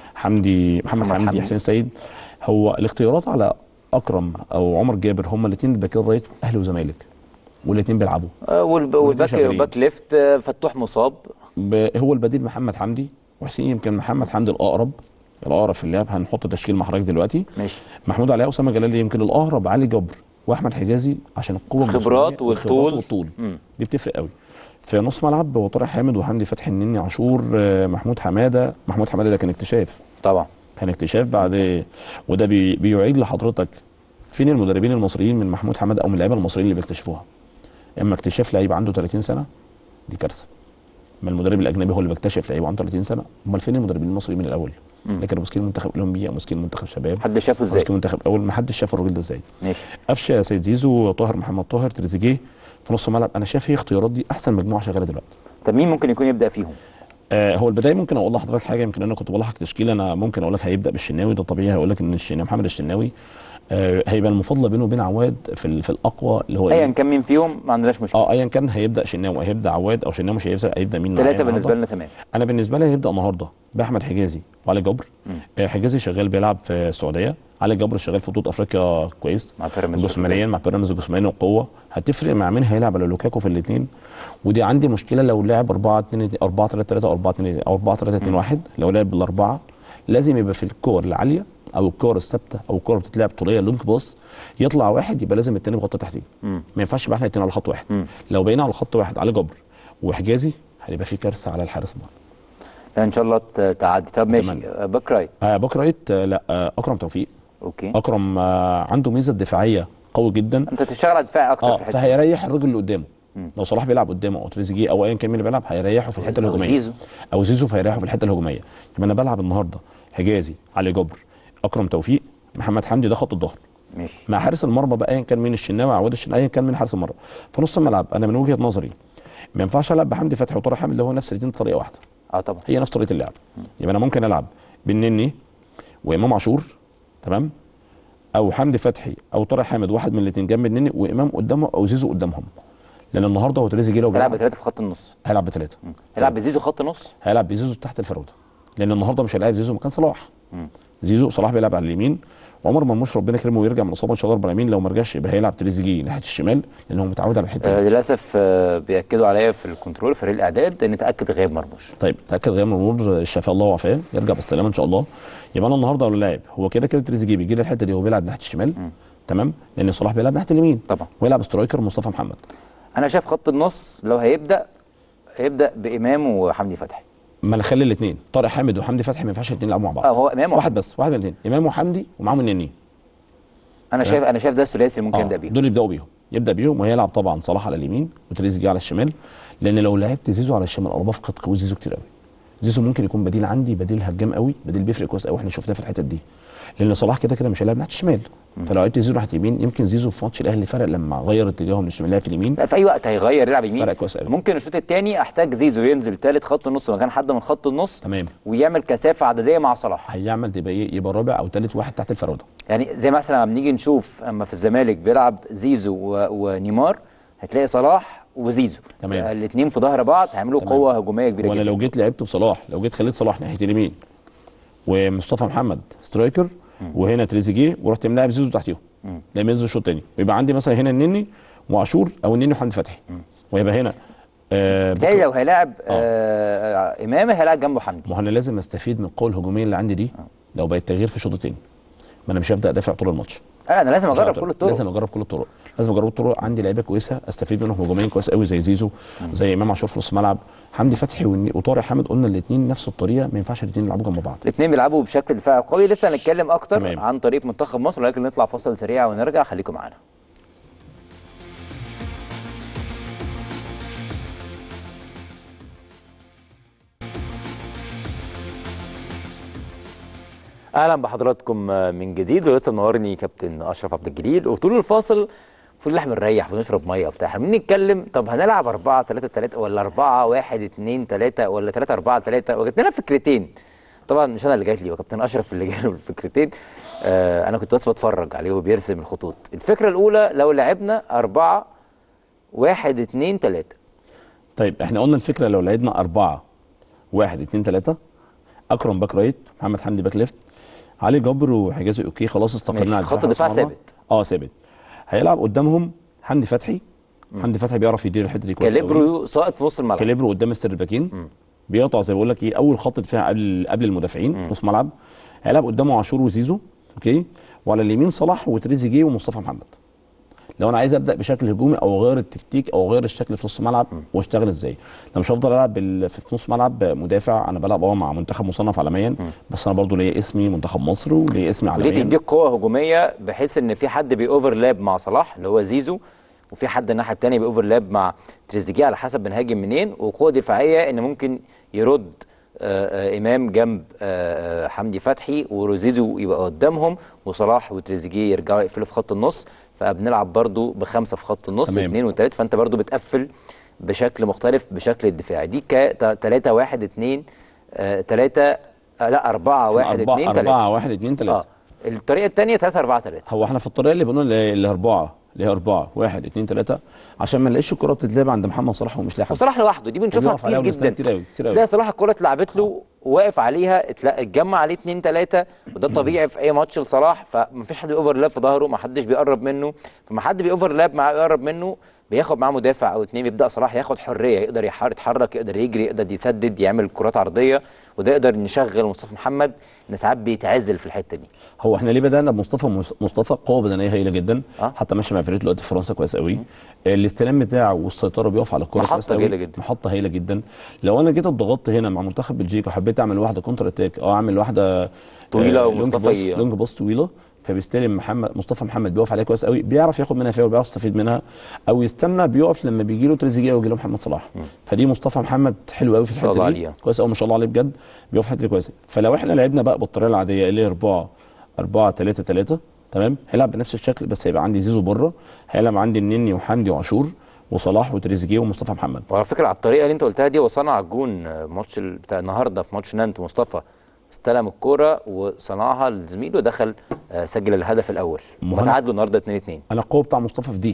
حمدي محمد محمد حمدي, حمدي. حسين سيد هو الاختيارات على اكرم او عمر جابر هم الاثنين الباكين رايت اهلي وزمالك والاثنين بيلعبوا آه، والب- والباك شغالين. باك ليفت آه، فتوح مصاب ب- هو البديل محمد حمدي وحسين يمكن محمد حمدي الاقرب الاقرب في اللعب هنحط تشكيل مع حضرتك دلوقتي ماشي محمود علاء واسامه جلال يمكن الاقرب علي جبر واحمد حجازي عشان القوه خبرات الجسمانية والطول. والطول مم. دي بتفرق قوي في نص ملعب هو طارق حامد وحمدي فتحي النني عاشور آه، محمود حماده محمود حماده ده كان اكتشاف طبعا كان اكتشاف بعد وده بي بيعيد لحضرتك فين المدربين المصريين من محمود حماده او من اللعيبه المصريين اللي بيكتشفوها اما اكتشاف لعيب عنده 30 سنه دي كارثه ما المدرب الاجنبي هو اللي بيكتشف لعيب عنده 30 سنه امال فين المدربين المصريين من الاول اللي كانوا ماسكين منتخب اولمبي او ماسكين منتخب شباب حد شافه ازاي ماسكين منتخب اول ما حدش شاف الراجل ده ازاي ماشي قفشه سيد زيزو طاهر محمد طاهر تريزيجيه في نص الملعب انا شايف هي اختيارات دي احسن مجموعه شغاله دلوقتي طب مين ممكن يكون يبدا فيهم آه هو البدايه ممكن اقول لحضرتك حاجه يمكن انا كنت بقول لحضرتك تشكيل انا ممكن اقول لك هيبدا بالشناوي ده طبيعي هقول لك ان الشناوي محمد الشناوي آه هيبقى المفاضله بينه وبين عواد في ال- في الاقوى اللي هو ايا إيه؟ كان مين فيهم ما عندناش مشكله اه ايا كان هيبدا شناوي هيبدا عواد او شناوي مش هيفرق هيبدا مين معاه ثلاثه بالنسبه النهاردة. لنا تمام انا بالنسبه لي هيبدا النهارده باحمد حجازي وعلي جبر آه حجازي شغال بيلعب في السعوديه علي جبر شغال في بطوله افريقيا كويس مع بيراميدز جسمانيا مع بيراميدز جسمانيا وقوه هتفرق مع مين هيلعب على لوكاكو في الاثنين ودي عندي مشكله لو لعب 4 2 4 3 3 او 4 2 او 4 3 2 1 لو لعب بالاربعه لازم يبقى في الكور العاليه او الكور الثابته او الكور بتتلعب طوليه لونج باص يطلع واحد يبقى لازم الثاني بيغطي تحتيه مم. ما ينفعش يبقى احنا الاثنين على خط واحد مم. لو بقينا على خط واحد علي جبر وحجازي هيبقى في كارثه على الحارس المرمى لا ان شاء الله ت- تعدي طب ماشي أتمنى. آه، باك رايت آه باك رايت آه لا آه اكرم توفيق اوكي اكرم آه عنده ميزه دفاعيه قوي جدا انت تشتغل على الدفاع اكتر اه في الحته فهيريح الراجل اللي قدامه مم. لو صلاح بيلعب قدامه او تريزيجيه او ايا كان مين اللي بيلعب هيريحه في الحته أو الهجوميه زيزو. او زيزو فهيريحه في الحته الهجوميه يبقى انا بلعب النهارده حجازي علي جبر اكرم توفيق محمد حمدي ده خط الظهر ماشي مع حارس المرمى بقى ايا كان مين الشناوي عواد الشناوي ايا كان مين حارس المرمى في نص الملعب انا من وجهه نظري ما ينفعش العب بحمدي فتحي وطارق حامد اللي هو نفس الاثنين بطريقه واحده اه طبعا هي نفس طريقه اللعب يبقى انا ممكن العب بالنني وامام عاشور تمام او حمدي فتحي او طارق حامد واحد من الاثنين جنب النني وامام قدامه او زيزو قدامهم لان النهارده هو تريزيجيه لو تلعب بيلعب بثلاثه في خط النص هيلعب بثلاثه تلعب بزيزو خط نص هيلعب بزيزو تحت الفراوده لان النهارده مش هيلاعب زيزو مكان صلاح مم. زيزو صلاح بيلعب على اليمين وعمر مرموش ربنا يكرمه ويرجع من اصابه ان شاء الله رب العالمين لو ما رجعش يبقى هيلعب تريزيجيه ناحيه الشمال لان هو متعود على الحته آه دي للاسف آه بياكدوا عليا في الكنترول فريق الاعداد ان تاكد غياب مرموش طيب تاكد غير مرمور شفاه الله وعافاه يرجع بالسلامه ان شاء الله يبقى انا النهارده لو لاعب هو كده كده تريزيجيه بيجي لي الحته دي هو بيلعب ناحيه الشمال تمام لان صلاح بيلعب ناحيه اليمين طبعا ويلعب سترايكر مصطفى محمد انا شايف خط النص لو هيبدا هيبدا بامام وحمدي فتحي ما انا اخلي الاثنين طارق حامد وحمدي فتحي ما ينفعش الاثنين يلعبوا مع بعض اه هو امام واحد بس واحد من الاثنين امام وحمدي ومعاهم النني انا شايف انا شايف ده الثلاثي اللي ممكن آه، يبدا بيه دول يبداوا بيهم يبدا بيهم وهيلعب طبعا صلاح على اليمين وتريزيجيه على الشمال لان لو لعبت زيزو على الشمال انا بفقد قوه زيزو كتير قوي زيزو ممكن يكون بديل عندي بديل هجام قوي بديل بيفرق كويس قوي احنا شفناه في الحتت دي لان صلاح كده كده مش هيلعب ناحيه الشمال فلو لعبت زيزو ناحيه اليمين يمكن زيزو في ماتش الاهلي فرق لما غير اتجاهه من الشمال لعب في اليمين لا في اي وقت هيغير يلعب يمين فرق كويس قوي. ممكن الشوط الثاني احتاج زيزو ينزل ثالث خط النص مكان حد من خط النص تمام ويعمل كثافه عدديه مع صلاح هيعمل تبقى ايه يبقى رابع او ثالث واحد تحت الفراوده يعني زي مثلا لما بنيجي نشوف اما في الزمالك بيلعب زيزو و... ونيمار هتلاقي صلاح وزيزو تمام. الاثنين في ظهر بعض هيعملوا تمام. قوه هجوميه كبيره وانا جدا لو جيت لعبت بصلاح لو جيت خليت صلاح ناحيه اليمين ومصطفى محمد سترايكر وهنا تريزيجيه ورحت ملاعب زيزو تحتيهم لما ينزل الشوط الثاني ويبقى عندي مثلا هنا النني وعاشور او النني وحمدي فتحي ويبقى هنا آه بالتالي لو هيلاعب آه آه امامي هيلاعب جنبه حمدي ما هو انا لازم استفيد من القوه الهجوميه اللي عندي دي لو بقت تغيير في الشوط الثاني ما انا مش هبدا ادافع طول الماتش آه انا لازم مش اجرب هقدر. كل الطرق لازم اجرب كل الطرق لازم اجرب الطرق عندي لعيبه كويسه استفيد منهم هجوميا كويس قوي زي زيزو زي امام عاشور في نص الملعب حمدي فتحي والني- وطارق حامد قلنا الاثنين نفس الطريقه ما ينفعش الاثنين يلعبوا جنب بعض الاثنين بيلعبوا بشكل دفاعي قوي لسه هنتكلم اكتر تمام. عن طريقه منتخب مصر ولكن نطلع فاصل سريع ونرجع خليكم معانا اهلا بحضراتكم من جديد ولسه منورني كابتن اشرف عبد الجليل وطول الفاصل المفروض احنا بنريح ونشرب ميه وبتاع احنا بنتكلم طب هنلعب 4 3 3 ولا 4 1 2 3 ولا 3 4 3 وجت لنا فكرتين طبعا مش انا اللي جات لي وكابتن اشرف اللي جاله الفكرتين آه انا كنت بس بتفرج عليه وبيرسم الخطوط الفكره الاولى لو لعبنا 4 1 2 3 طيب احنا قلنا الفكره لو لعبنا أربعة واحد اتنين تلاتة أكرم باك رايت محمد حمدي باك ليفت علي جبر وحجازي اوكي خلاص استقرنا ماشي. على خط دفاع الدفاع حراس المرمى. ثابت. اه ثابت هيلعب قدامهم حمدي فتحي حمدي فتحي بيعرف يدير الحته دي كويس قوي. كاليبرو ساقط في نص الملعب كاليبرو قدام مستر الباكين بيقطع زي ما بقول لك ايه اول خط دفاع قبل قبل المدافعين نص ملعب هيلعب قدامه عاشور وزيزو اوكي وعلى اليمين صلاح وتريزيجيه ومصطفى محمد لو انا عايز ابدا بشكل هجومي او اغير التكتيك او اغير الشكل في نص الملعب واشتغل ازاي انا مش هفضل العب بال- في نص ملعب مدافع انا بلعب اه مع منتخب مصنف عالميا بس انا برضو ليا اسمي منتخب مصر وليا اسمي ودي عالميا تديك قوه هجوميه بحيث ان في حد بيوفرلاب مع صلاح اللي هو زيزو وفي حد الناحيه الثانيه بيوفرلاب مع تريزيجيه على حسب بنهاجم منين وقوه دفاعيه ان ممكن يرد آه، آه، امام جنب آه، آه، حمدي فتحي وزيزو يبقى قدامهم وصلاح وتريزيجيه يرجعوا يقفلوا في خط النص فبنلعب برضو بخمسه في خط النص تمام. اثنين وثلاثه فانت برضو بتقفل بشكل مختلف بشكل الدفاعي دي ك 3 1 2 3 لا 4 1 أربعة 2 3 أربعة واحد اتنين تلاتة اه الطريقه الثانيه 3 4 3 هو احنا في الطريقه اللي بنقول الاربعه اللي هي اربعه واحد اتنين تلاته عشان ما نلاقيش الكره بتتلعب عند محمد صلاح ومش لاحق وصلاح لوحده دي بنشوفها وبيقف عليها كتير ونستنى جدا كتير أوي، كتير أوي. تلاقي صلاح الكره اتلعبت له واقف عليها اتلا- اتجمع عليه اتنين تلاته وده طبيعي في اي ماتش لصلاح فمفيش حد بيوفرلاب في ظهره ما حدش بيقرب منه فما حد بيوفرلاب معاه يقرب منه بياخد معاه مدافع او اتنين بيبدا صلاح ياخد حريه يقدر يحر- يتحرك يقدر يجري يقدر يسدد يعمل كرات عرضيه وده يقدر نشغل مصطفى محمد ان ساعات بيتعزل في الحته دي هو احنا ليه بدانا بمصطفى مص- مصطفى قوه بدنيه هائله جدا آه. حتى ماشي مع فريق دلوقتي في فرنسا كويس قوي الاستلام بتاعه والسيطره بيقف على الكوره محطة كويس قوي هايلة جدا. محطه هايله جدا لو انا جيت اتضغطت هنا مع منتخب بلجيكا وحبيت اعمل واحده كونتر اتاك او اعمل واحده طويلة آه، ومصطفى لونج باص ي- لونج باص طويله فبيستلم محمد مصطفى محمد بيقف عليها كويس قوي بيعرف ياخد منها فاول بيعرف يستفيد منها او يستنى بيقف لما بيجي له تريزيجيه ويجي له محمد صلاح فدي مصطفى محمد حلو قوي في ما شاء الحته الله دي عليه. كويس قوي ما شاء الله عليه بجد بيقف في حته كويسه فلو احنا لعبنا بقى بالطريقه العاديه اللي هي 4 4 3 3 تمام هيلعب بنفس الشكل بس هيبقى عندي زيزو بره هيلعب عندي النني وحمدي وعاشور وصلاح وتريزيجيه ومصطفى محمد وعلى فكره على الطريقه اللي انت قلتها دي وصنع الجون آه، ماتش ال- بتاع النهارده في ماتش نانت مصطفى استلم الكوره وصنعها لزميله ودخل آه، سجل الهدف الاول ما هو أنا- وتعادلوا النهارده 2 2 انا القوه بتاع مصطفى في دي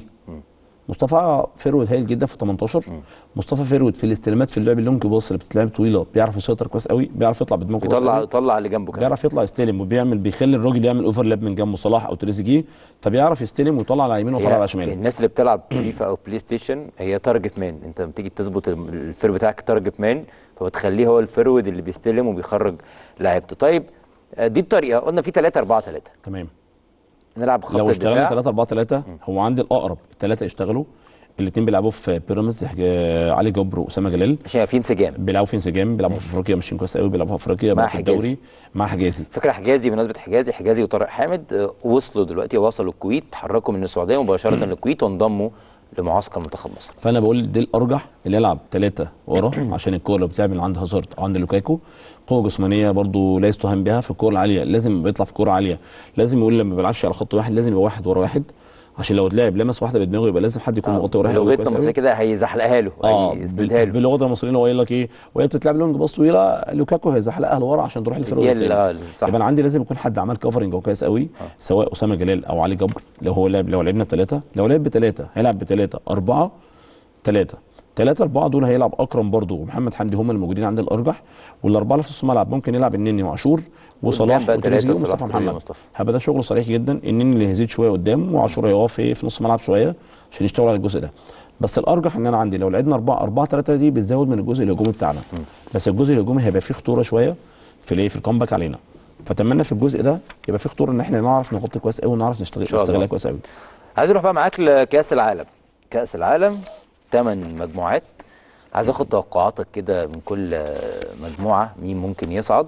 مصطفى فيرود هايل جدا في 18 مصطفى فيرود في الاستلامات في اللعب اللونج باص اللي بتتلعب طويله بيعرف يسيطر كويس قوي بيعرف يطلع بدماغه كويس يطلع قوي. يطلع اللي جنبه كمان بيعرف يطلع يستلم وبيعمل بيخلي الراجل يعمل اوفرلاب من جنبه صلاح او تريزيجيه فبيعرف يستلم ويطلع على يمينه ويطلع هي على شماله الناس اللي بتلعب فيفا او بلاي ستيشن هي تارجت مان انت لما تيجي تظبط الفير بتاعك تارجت مان فبتخليه هو الفيرود اللي بيستلم وبيخرج لعيبته طيب آه، دي الطريقه قلنا في 3 4 3 تمام نلعب خط لو اشتغلنا الدفاع 3 4 3 هو عندي الاقرب الثلاثه يشتغلوا الاثنين بيلعبوا في بيراميدز آه، علي جبر واسامه جلال عشان يبقى في انسجام بيلعبوا في انسجام بيلعبوا في افريقيا ماشيين كويس قوي بيلعبوا في افريقيا مع بيلعبوا في حجازي. الدوري مع حجازي فكره حجازي بمناسبه حجازي حجازي وطارق حامد آه، وصلوا دلوقتي وصلوا الكويت تحركوا من السعوديه مباشره للكويت وانضموا لمعسكر منتخب مصر فانا بقول دي الارجح اللي يلعب ثلاثه ورا عشان الكوره لو بتلعب من عند هازارد او عند لوكاكو قوه جسمانيه برضو لا يستهان بها في الكوره العاليه لازم بيطلع في كوره عاليه لازم يقول لما بيلعبش على خط واحد لازم يبقى واحد ورا واحد عشان لو اتلعب لمس واحده بدماغه يبقى لازم حد يكون مغطي وراه بلغتنا المصريه كده هيزحلقها له اه هيسندها بال- له بلغه المصريين هو قايل لك ايه وهي بتتلعب لونج باص طويله لوكاكو هيزحلقها لورا عشان تروح للفريق دي التاني ال- آه، صح يبقى انا عندي لازم يكون حد عمل كفرنج او كويس قوي سواء اسامه جلال او علي جبر لو هو لعب لو لعبنا بثلاثه لو لعب بثلاثه هيلعب بثلاثه اربعه ثلاثه ثلاثة أربعة دول هيلعب أكرم برضو ومحمد حمدي هم الموجودين عند الأرجح والأربعة اللي في نص الملعب ممكن يلعب النني وعاشور وصلاح بقى وتريزيجيه تلاتة، ومصطفى صلاح وتريزيجيه محمد ومصطفى. هيبقى ده شغل صريح جدا النني اللي هيزيد شوية قدام وعاشور هيقف في في نص الملعب شوية عشان يشتغل على الجزء ده بس الأرجح إن أنا عندي لو لعبنا أربعة أربعة ثلاثة دي بتزود من الجزء الهجومي بتاعنا بس الجزء الهجومي هيبقى فيه خطورة شوية في الايه في الكومباك علينا فاتمنى في الجزء ده يبقى فيه خطوره ان احنا نعرف نغطي كويس قوي ونعرف نشتغل شاء الله. نستغلها كويس قوي عايز اروح بقى معاك لكاس العالم كاس العالم ثمان مجموعات عايز اخد توقعاتك كده من كل آه، مجموعه مين ممكن يصعد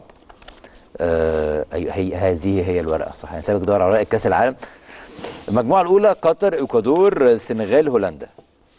آه أي- هي هذه هي الورقه صح يعني سابق دور على ورقه كاس العالم المجموعه الاولى قطر اكوادور السنغال هولندا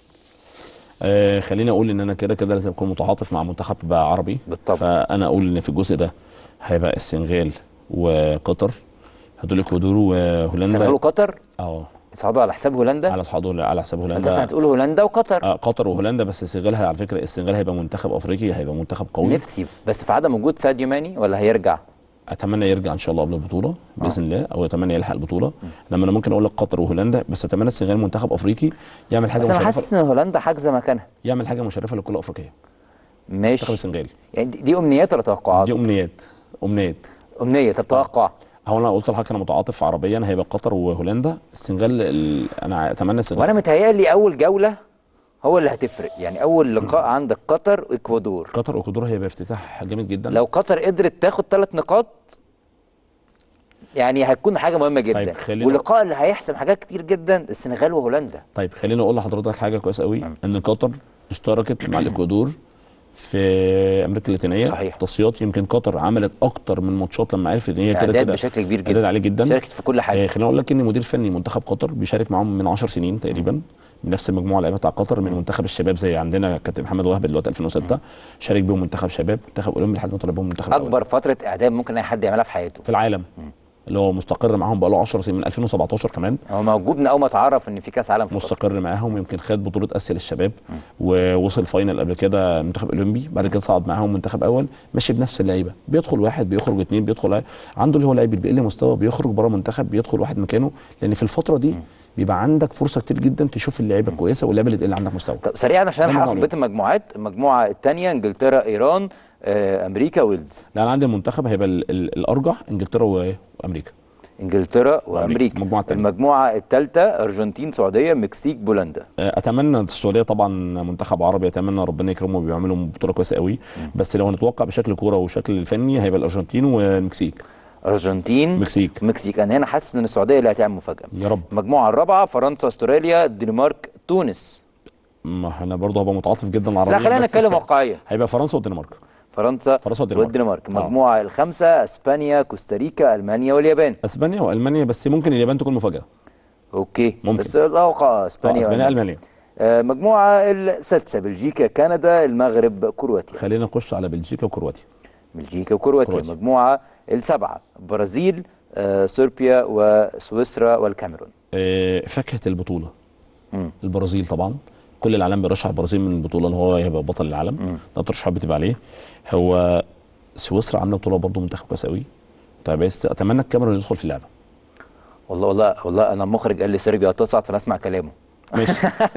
آه خليني اقول ان انا كده كده لازم اكون متعاطف مع منتخب بقى عربي بالطبع. فانا اقول ان في الجزء ده هيبقى السنغال وقطر هدول اكوادور وهولندا السنغال وقطر اه يصعدوا على حساب هولندا على حضور على حساب انت هولندا هتقول هولندا وقطر آه قطر وهولندا بس السنغال على فكره السنغال هيبقى منتخب افريقي هيبقى منتخب قوي نفسي بس في عدم وجود ساديو ماني ولا هيرجع اتمنى يرجع ان شاء الله قبل البطوله باذن الله او اتمنى يلحق البطوله لما انا ممكن اقول لك قطر وهولندا بس اتمنى السنغال منتخب افريقي يعمل حاجه بس انا مشرفه حاسس ان هولندا حاجزه مكانها يعمل حاجه مشرفه للكره الافريقيه منتخب ماشي السنغال يعني دي دي امنيات ولا توقعات دي امنيات امنيات امنيه طب توقع هو انا قلت لحضرتك انا متعاطف عربيا هيبقى قطر وهولندا السنغال ال... انا اتمنى السنغال وانا متهيألي اول جوله هو اللي هتفرق يعني اول لقاء عندك قطر واكوادور قطر واكوادور هيبقى افتتاح جامد جدا لو قطر قدرت تاخد ثلاث نقاط يعني هتكون حاجه مهمه جدا طيب، خلينا- ولقاء اللي هيحسم حاجات كتير جدا السنغال وهولندا طيب خليني اقول لحضرتك حاجه كويسه قوي ان قطر اشتركت مع الاكوادور في امريكا اللاتينيه صحيح. في تصفيات يمكن قطر عملت اكتر من ماتشات لما عرفت ان هي كده اعداد كده بشكل كبير اعداد جدا عالي جدا شاركت في كل حاجه آه خليني اقول لك ان مدير فني منتخب قطر بيشارك معاهم من 10 سنين تقريبا من نفس المجموعه لعيبه بتاع قطر من منتخب الشباب زي عندنا كابتن محمد وهب دلوقتي 2006 شارك بيهم منتخب شباب منتخب اولمبي لحد ما طلع بيهم منتخب أول. اكبر فتره اعداد ممكن اي حد يعملها في حياته في العالم اللي هو مستقر معاهم بقاله 10 سنين من 2017 كمان هو موجود من اول ما اتعرف ان في كاس عالم في قطر. مستقر معاهم يمكن خد بطوله اسيا للشباب ووصل فاينل قبل كده منتخب اولمبي بعد كده صعد معاهم منتخب اول ماشي بنفس اللعيبه بيدخل واحد بيخرج اثنين بيدخل واحد. عنده اللي هو لعيب اللي بيقل مستوى بيخرج بره منتخب بيدخل واحد مكانه لان في الفتره دي بيبقى عندك فرصه كتير جدا تشوف اللعيبه الكويسه واللعيبه اللي تقل عندك مستوى طب سريعا عشان ده الحق الموضوع. بقيه المجموعات المجموعه الثانيه انجلترا ايران آه، امريكا ويلز لا انا عندي المنتخب هيبقى ال- ال- الارجح انجلترا و- وامريكا انجلترا وامريكا المجموعة التانية. المجموعه الثالثه ارجنتين سعوديه مكسيك بولندا اتمنى السعوديه طبعا منتخب عربي اتمنى ربنا يكرمه بيعملوا بطوله كويسه قوي بس لو نتوقع بشكل كوره وشكل فني هيبقى الارجنتين والمكسيك ارجنتين مكسيك. مكسيك انا هنا حاسس ان السعوديه اللي هتعمل مفاجاه يا رب المجموعه الرابعه فرنسا استراليا الدنمارك تونس ما انا برضه هبقى متعاطف جدا عربيا لا خلينا بس نتكلم واقعيه هيبقى فرنسا والدنمارك فرنسا فرنسا والدنمارك. والدنمارك آه. المجموعه الخامسه اسبانيا كوستاريكا المانيا واليابان اسبانيا والمانيا بس ممكن اليابان تكون مفاجاه اوكي ممكن. بس الأوقع آه، اسبانيا اسبانيا وألمانيا. المانيا آه، مجموعه السادسه بلجيكا كندا المغرب كرواتيا خلينا نخش على بلجيكا وكرواتيا بلجيكا وكرواتيا كرواتيا. المجموعه السبعه برازيل آه، صربيا وسويسرا والكاميرون آه، فاكهه البطوله مم. البرازيل طبعا كل العالم بيرشح البرازيل من البطوله ان هو هيبقى بطل العالم ده ترشيحات بتبقى عليه هو سويسرا عامله بطوله برضه منتخب كويس قوي طيب بس اتمنى الكاميرون يدخل في اللعبه والله والله والله انا المخرج قال لي صربيا هتصعد فانا اسمع كلامه ماشي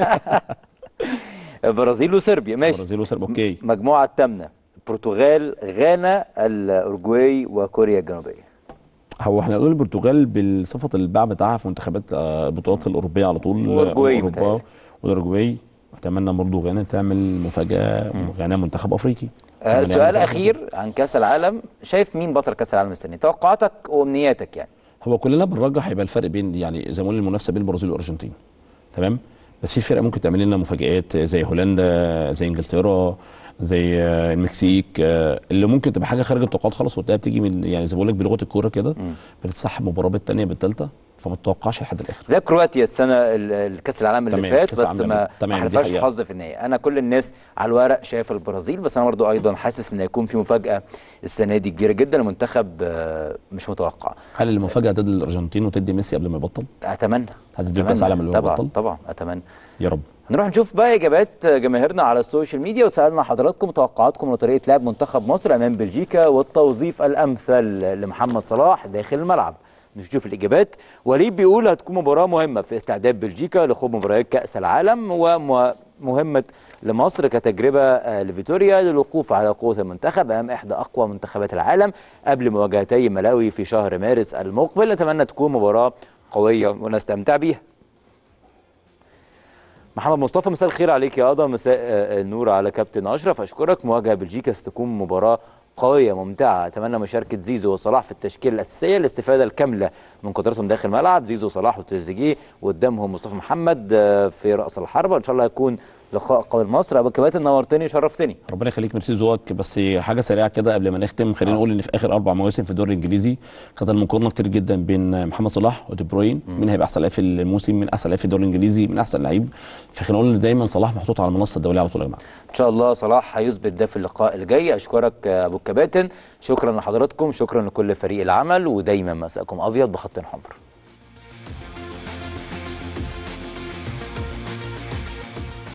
برازيل وصربيا ماشي برازيل وصربيا اوكي المجموعه الثامنه البرتغال غانا الاورجواي وكوريا الجنوبيه هو احنا نقول البرتغال بالصفه الباع بتاعها في منتخبات آه، البطولات الاوروبيه على طول والأورجواي اوروبا متهيألي. والاورجواي اتمنى برضه غانا تعمل مفاجاه غانا منتخب افريقي آه غانا سؤال منتخب اخير عن كاس العالم شايف مين بطل كاس العالم السنه دي؟ توقعاتك وامنياتك يعني هو كلنا بنرجح هيبقى الفرق بين يعني زي ما قلنا المنافسه بين البرازيل والارجنتين تمام بس في فرق ممكن تعمل لنا مفاجآت زي هولندا زي انجلترا زي آه، المكسيك آه، اللي ممكن تبقى حاجه خارج التوقعات خالص وتلاقيها بتيجي من يعني زي ما بقول لك بلغه الكوره كده بتتسحب مباراه بالثانيه بالثالثه فما تتوقعش لحد الاخر زي كرواتيا السنه ال- الكاس العالم اللي تمام، فات كأس بس العالم ما اللي- تمام، ما دي حلفهاش حقيقة. حظ في النهائي انا كل الناس على الورق شايف البرازيل بس انا برضو ايضا حاسس ان هيكون في مفاجاه السنه دي كبيره جدا المنتخب آه، مش متوقع هل المفاجاه تدي الارجنتين وتدي ميسي قبل ما يبطل اتمنى هتدي أتمنى. كاس العالم اللي هو طبعا بطل طبعا اتمنى يا رب هنروح نشوف بقى اجابات جماهيرنا على السوشيال ميديا وسالنا حضراتكم توقعاتكم لطريقه لعب منتخب مصر امام بلجيكا والتوظيف الامثل لمحمد صلاح داخل الملعب نشوف الاجابات وليد بيقول هتكون مباراه مهمه في استعداد بلجيكا لخوض مباريات كاس العالم ومهمه لمصر كتجربه آه، لفيتوريا للوقوف على قوه المنتخب امام احدى اقوى منتخبات العالم قبل مواجهتي ملاوي في شهر مارس المقبل نتمنى تكون مباراه قويه ونستمتع بيها محمد مصطفى مساء الخير عليك يا قضا مساء آه، النور على كابتن اشرف اشكرك مواجهه بلجيكا ستكون مباراه قويه ممتعه اتمنى مشاركه زيزو وصلاح في التشكيله الاساسيه الاستفاده الكامله من قدراتهم داخل الملعب زيزو وصلاح وتريزيجيه وقدامهم مصطفى محمد آه، في راس الحربه ان شاء الله يكون لقاء قوي لمصر ابو كباتن نورتني شرفتني ربنا يخليك ميرسي ذوقك بس حاجه سريعه كده قبل ما نختم خلينا نقول ان في اخر اربع مواسم في الدوري الانجليزي كانت المقارنه كتير جدا بين محمد صلاح ودي بروين مين هيبقى احسن لاعب في الموسم مين احسن لاعب في الدوري الانجليزي مين احسن لعيب فخلينا نقول ان دايما صلاح محطوط على المنصه الدوليه على طول يا جماعه ان شاء الله صلاح هيثبت ده في اللقاء الجاي اشكرك آه، ابو الكباتن شكرا لحضراتكم شكرا لكل فريق العمل ودايما مساءكم ابيض بخط حمر